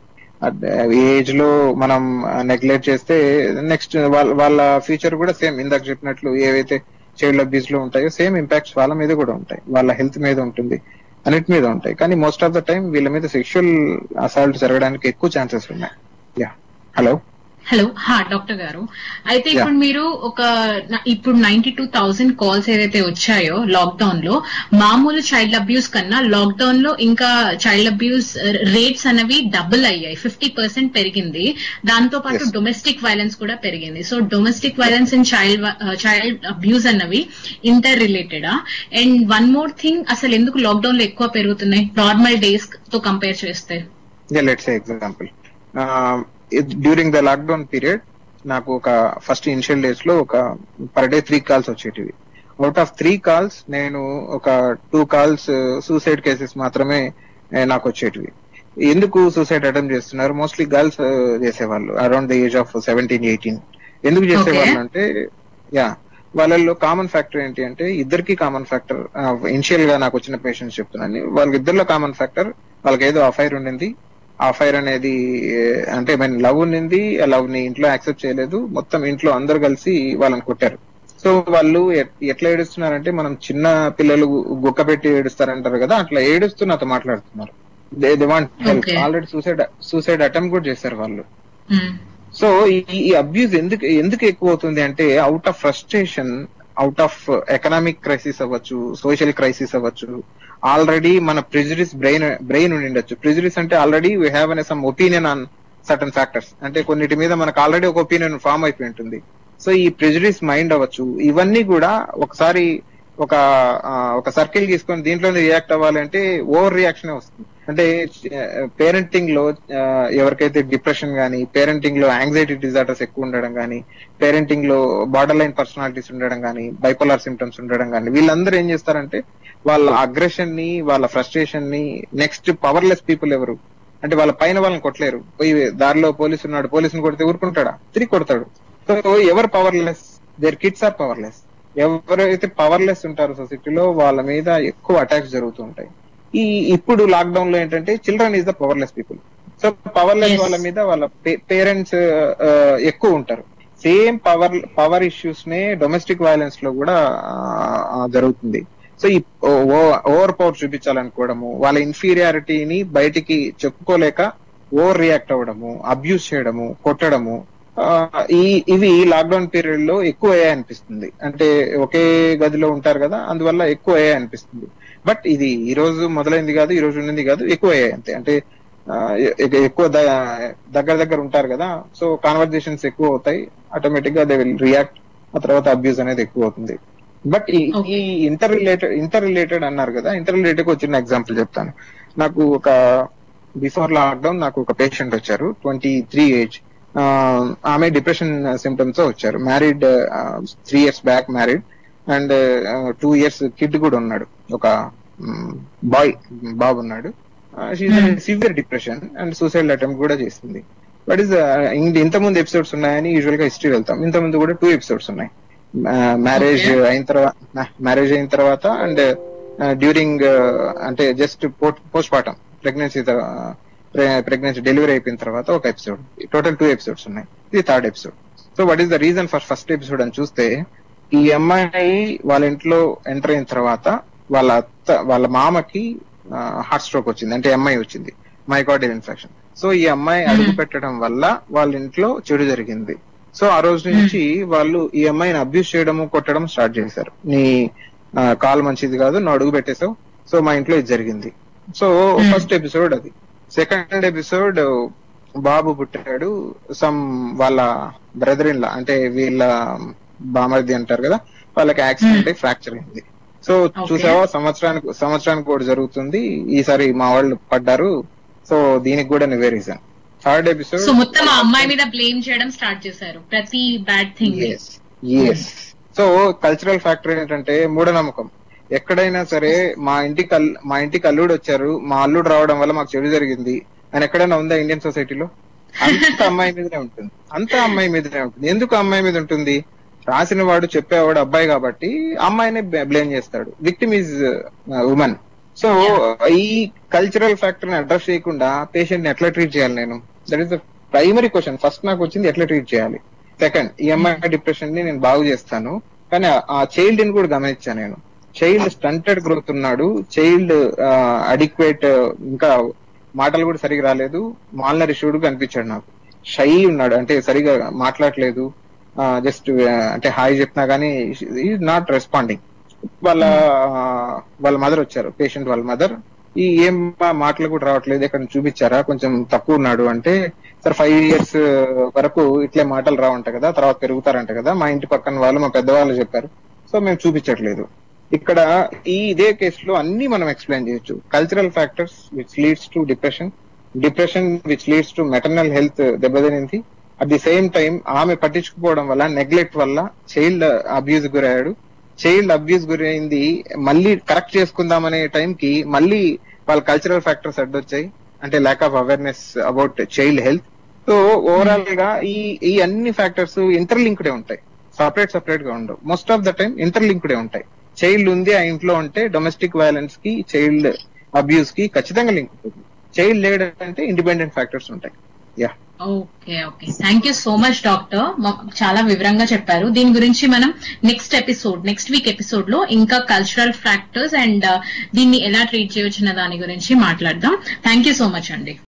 ఏజ్ లో మనం నెగ్లెక్ట్ చేస్తే నెక్స్ట్ వాళ్ళ వాళ్ళ ఫ్యూచర్ కూడా సేమ్ ఇందాక చెప్పినట్లు ఏవైతే చైల్డ్ అబ్యూస్ లో ఉంటాయో సేమ్ ఇంపాక్ట్స్ వాళ్ళ మీద కూడా ఉంటాయి వాళ్ళ హెల్త్ మీద ఉంటుంది అన్నిటి మీద ఉంటాయి కానీ మోస్ట్ ఆఫ్ ద టైం వీళ్ళ మీద సెక్షువల్ అసాల్ట్ జరగడానికి ఎక్కువ ఛాన్సెస్ ఉన్నాయి యా హలో హలో హా డాక్టర్ గారు అయితే ఇప్పుడు మీరు ఒక ఇప్పుడు నైన్టీ టూ థౌసండ్ కాల్స్ ఏదైతే వచ్చాయో లాక్డౌన్ లో మామూలు చైల్డ్ అబ్యూస్ కన్నా లాక్డౌన్ లో ఇంకా చైల్డ్ అబ్యూస్ రేట్స్ అనేవి డబుల్ అయ్యాయి ఫిఫ్టీ పర్సెంట్ పెరిగింది దాంతో పాటు డొమెస్టిక్ వైలెన్స్ కూడా పెరిగింది so domestic violence and child child abuse అన్నవి ఇంటర్ రిలేటెడా అండ్ వన్ మోర్ థింగ్ అసలు ఎందుకు లాక్డౌన్ లో ఎక్కువ పెరుగుతున్నాయి నార్మల్ డేస్ తో కంపేర్ చేస్తే let's example during the lockdown period నాకు ఒక ఫస్ట్ ఇనిషియల్ డేస్ లో ఒక పర్ డే త్రీ కాల్స్ వచ్చేటివి అవుట్ ఆఫ్ త్రీ కాల్స్ నేను ఒక టూ కాల్స్ సూసైడ్ కేసెస్ మాత్రమే నాకు వచ్చేటివి ఎందుకు సూసైడ్ అటెంప్ట్ చేస్తున్నారు మోస్ట్లీ గర్ల్స్ చేసేవాళ్ళు around the age of seventeen eighteen ఎందుకు చేసేవాళ్ళు అంటే యా వాళ్ళల్లో కామన్ ఫ్యాక్టర్ ఏంటి అంటే ఇద్దరికి కామన్ ఫ్యాక్టర్ ఇనిషియల్ గా నాకు వచ్చిన పేషెంట్స్ చెప్తున్నాను వాళ్ళకి ఇద్దరిలో కామన్ ఫ్యాక్టర్ వాళ్ళకి ఏదో అఫైర్ ఉండింది ఆ ఫైర్ అనేది అంటే మీన్ లవ్ ఉండింది ఆ లవ్ ని ఇంట్లో యాక్సెప్ట్ చేయలేదు మొత్తం ఇంట్లో అందరు కలిసి వాళ్ళని కొట్టారు సో వాళ్ళు ఎట్లా ఏడుస్తున్నారంటే మనం చిన్న పిల్లలు గుక్క పెట్టి ఏడుస్తారంటారు కదా అట్లా ఏడుస్తూ నాతో మాట్లాడుతున్నారు they want help already suicide suicide attempt కూడా చేశారు వాళ్ళు సో ఈ అబ్యూస్ ఎందుకు ఎందుకు ఎక్కువ అవుతుంది అంటే out of frustration out of economic crisis అవ్వచ్చు సోషల్ క్రైసిస్ అవ్వచ్చు ఆల్రెడీ మన ప్రిజుడిస్ బ్రెయిన్ బ్రెయిన్ ఉండిండొచ్చు ప్రిజుడిస్ అంటే ఆల్రెడీ వీ హ్యావ్ అనే some opinion on certain factors అంటే కొన్నిటి మీద మనకు ఆల్రెడీ ఒక ఒపీనియన్ ఫామ్ అయిపోయి ఉంటుంది సో ఈ ప్రిజుడిస్ మైండ్ అవ్వచ్చు ఇవన్నీ కూడా ఒకసారి ఒక ఒక సర్కిల్ తీసుకొని దీంట్లోనే రియాక్ట్ అవ్వాలి అంటే ఓవర్ రియాక్షన్ వస్తుంది అంటే పేరెంటింగ్ లో ఎవరికైతే డిప్రెషన్ గానీ పేరెంటింగ్ లో యాంగ్జైటీ డిజార్డర్స్ ఎక్కువ ఉండడం గానీ పేరెంటింగ్ లో బార్డర్ లైన్ పర్సనాలిటీస్ ఉండడం గానీ బైపోలార్ సిమ్టమ్స్ ఉండడం గానీ వీళ్ళందరూ ఏం చేస్తారంటే వాళ్ళ అగ్రెషన్ ని వాళ్ళ ఫ్రస్ట్రేషన్ ని నెక్స్ట్ పవర్లెస్ పీపుల్ ఎవరు అంటే వాళ్ళ పైన వాళ్ళని కొట్టలేరు పోయి దారిలో పోలీసు ఉన్నాడు పోలీసుని కొడితే ఊరుకుంటాడా తిరిగి కొడతాడు సో ఎవరు powerless their kids are powerless ఎవరైతే పవర్లెస్ ఉంటారో సొసైటీలో వాళ్ళ మీద ఎక్కువ అటాక్స్ జరుగుతూ ఉంటాయి ఈ ఇప్పుడు లాక్డౌన్ లో ఏంటంటే children is the powerless people so powerless వాళ్ళ మీద వాళ్ళ పేరెంట్స్ ఎక్కువ ఉంటారు సేమ్ పవర్ పవర్ ఇష్యూస్ నే డొమెస్టిక్ వైలెన్స్ లో కూడా జరుగుతుంది సో ఈ ఓవర్ పవర్ చూపించాలనుకోవడము వాళ్ళ ఇన్ఫీరియారిటీని బయటికి చెప్పుకోలేక ఓవర్ రియాక్ట్ అవ్వడము అబ్యూస్ చేయడము కొట్టడము ఈ ఇవి లాక్డౌన్ పీరియడ్ లో ఎక్కువ అయ్యాయి అనిపిస్తుంది అంటే ఒకే గదిలో ఉంటారు కదా అందువల్ల ఎక్కువ అయ్యాయి అనిపిస్తుంది బట్ ఇది ఈ రోజు మొదలైంది కాదు ఈ రోజు ఉండింది కాదు ఎక్కువ అయ్యాయి అంతే అంటే ఎక్కువ దగ్గర దగ్గర ఉంటారు కదా సో కాన్వర్జేషన్స్ ఎక్కువ అవుతాయి ఆటోమేటిక్ గా దే విల్ రియాక్ట్ ఆ తర్వాత అబ్యూస్ అనేది ఎక్కువ అవుతుంది బట్ ఈ ఇంటర్ రిలేటెడ్ ఇంటర్ రిలేటెడ్ అన్నారు కదా ఇంటర్ రిలేటెడ్ ఒక చిన్న ఎగ్జాంపుల్ చెప్తాను నాకు ఒక బిఫోర్ లాక్డౌన్ నాకు ఒక పేషెంట్ వచ్చారు ట్వంటీ త్రీ ఏజ్ ఆమె డిప్రెషన్ సిమ్టమ్స్ తో వచ్చారు married three years back married and two years kid కూడా ఉన్నాడు ఒక బాయ్ బాబు ఉన్నాడు severe depression and suicide attempt కూడా చేసింది బట్ ఇస్ ఇంత ముందు ఎపిసోడ్స్ ఉన్నాయని యూజువల్ గా హిస్టరీ వెళ్తాం ఇంత ముందు కూడా టూ ఎపిసోడ్స్ ఉన్నాయి మ్యారేజ్ అయిన తర్వాత మ్యారేజ్ అయిన తర్వాత అండ్ డ్యూరింగ్ అంటే just postpartum pregnancy pregnancy delivery అయిపోయిన తర్వాత ఒక ఎపిసోడ్ టోటల్ టూ ఎపిసోడ్స్ ఉన్నాయి ఇది third episode so what is the reason for first episode అని చూస్తే ఈ అమ్మాయి వాళ్ళ ఇంట్లో ఎంటర్ అయిన తర్వాత వాళ్ళ అత్త వాళ్ళ మామకి హార్ట్ స్ట్రోక్ వచ్చింది అంటే అమ్మాయి వచ్చింది మైకార్డియల్ ఇన్ఫెక్షన్ సో ఈ అమ్మాయి అడుగు పెట్టడం వల్ల వాళ్ళ ఇంట్లో చెడు జరిగింది సో ఆ రోజు నుంచి వాళ్ళు ఈ అమ్మాయిని అబ్యూస్ చేయడము కొట్టడం స్టార్ట్ చేశారు నీ కాల్ మంచిది కాదు నువ్వు అడుగు పెట్టేసావు సో మా ఇంట్లో ఇది జరిగింది సో ఫస్ట్ ఎపిసోడ్ అది సెకండ్ ఎపిసోడ్ బాబు పుట్టాడు సమ్ వాళ్ళ బ్రదర్ ఇన్ లా అంటే వీళ్ళ బామర్ది అంటారు కదా వాళ్ళకి యాక్సిడెంట్ అయి ఫ్రాక్చర్ అయింది సో చూసావా సంవత్సరానికి సంవత్సరానికి కూడా జరుగుతుంది ఈసారి మా వాళ్ళు పడ్డారు సో దీనికి కూడా నువ్వే రీజన్ థర్డ్ ఎపిసోడ్ సో మొత్తం ఆ అమ్మాయి మీద బ్లేమ్ చేయడం స్టార్ట్ చేశారు ప్రతి bad thing yes so cultural factor ఏంటంటే మూఢనమ్మకం ఎక్కడైనా సరే మా ఇంటికి అల్- మా ఇంటికి అల్లుడు వచ్చారు మా అల్లుడు రావడం వల్ల మాకు చెడు జరిగింది అని ఎక్కడైనా ఉందా ఇండియన్ సొసైటీలో అంత అమ్మాయి మీదనే ఉంటుంది అంత అమ్మాయి మీదనే ఉంటుంది ఎందుకు అమ్మాయి మీద ఉంటుంది రాసిన వాడు చెప్పేవాడు అబ్బాయి కాబట్టి అమ్మాయినే బ్లేమ్ చేస్తాడు విక్టిమ్ ఈజ్ ఉమెన్ సో ఈ కల్చరల్ ఫ్యాక్టర్ ని అడ్రస్ చేయకుండా పేషెంట్ ని ఎట్లా ట్రీట్ చేయాలి నేను that is the primary question first నాకు వచ్చింది ఎట్లా ట్రీట్ చేయాలి సెకండ్ ఈ అమ్మాయి డిప్రెషన్ ని నేను బాగు చేస్తాను కానీ ఆ- ఆ చైల్డ్ ని కూడా గమనించాను నేను చైల్డ్ స్టంటెడ్ గ్రోత్ ఉన్నాడు చైల్డ్ అడిక్వేట్ ఇంకా మాటలు కూడా సరిగా రాలేదు మాల్నరిషుడు కనిపించాడు నాకు షై ఉన్నాడు అంటే సరిగా మాట్లాడలేదు జస్ట్ అంటే హాయ్ చెప్పినా గానీ ఈజ్ నాట్ రెస్పాండింగ్ వాళ్ళ ఆ, వాళ్ళ మదర్ వచ్చారు పేషెంట్ వాళ్ళ మదర్ ఈ ఏం మా- మాటలు కూడా రావట్లేదు ఎక్కడ చూపించారా కొంచెం తక్కువ ఉన్నాడు అంటే సార్ ఫైవ్ ఇయర్స్ వరకు ఇట్లే మాటలు రావంట కదా తర్వాత పెరుగుతారంట కదా మా ఇంటి పక్కన వాళ్ళు మా పెద్దవాళ్ళు చెప్పారు సో మేము చూపించట్లేదు ఇక్కడ ఈ ఇదే కేసులో అన్ని మనం ఎక్స్ప్లెయిన్ చేయొచ్చు cultural factors which leads to depression depression which leads to maternal health దెబ్బతినింది అట్ ది సేమ్ టైం ఆమె పట్టించుకోవడం వల్ల నెగ్లెక్ట్ వల్ల చైల్డ్ అబ్యూజ్ గురయ్యాడు చైల్డ్ అబ్యూస్ గురైంది మళ్ళీ కరెక్ట్ చేసుకుందామనే టైంకి మళ్ళీ వాళ్ళ కల్చరల్ ఫ్యాక్టర్స్ అడ్డొచ్చాయి అంటే lack of awareness about child health so overall గా ఈ ఈ అన్ని ఫ్యాక్టర్స్ ఇంటర్లింక్డే ఉంటాయి సపరేట్ సపరేట్ గా ఉండవు మోస్ట్ ఆఫ్ ద టైం ఇంటర్లింక్డే ఉంటాయి చైల్డ్ ఉంది ఆ ఇంట్లో ఉంటే డొమెస్టిక్ వైలెన్స్ కి చైల్డ్ అబ్యూస్ కి ఖచ్చితంగా లింక్ ఉంటుంది చైల్డ్ లేడంటే ఇండిపెండెంట్ ఫ్యాక్టర్స్ ఉంటాయి yeah okay okay thank you so much doctor మాకు చాలా వివరంగా చెప్పారు దీని గురించి మనం next episode next week episode లో ఇంకా కల్చరల్ ఫ్యాక్టర్స్ అండ్ దీన్ని ఎలా ట్రీట్ చేయొచ్చు అన్న దాని గురించి మాట్లాడదాం థ్యాంక్ యూ సో మచ్ అండి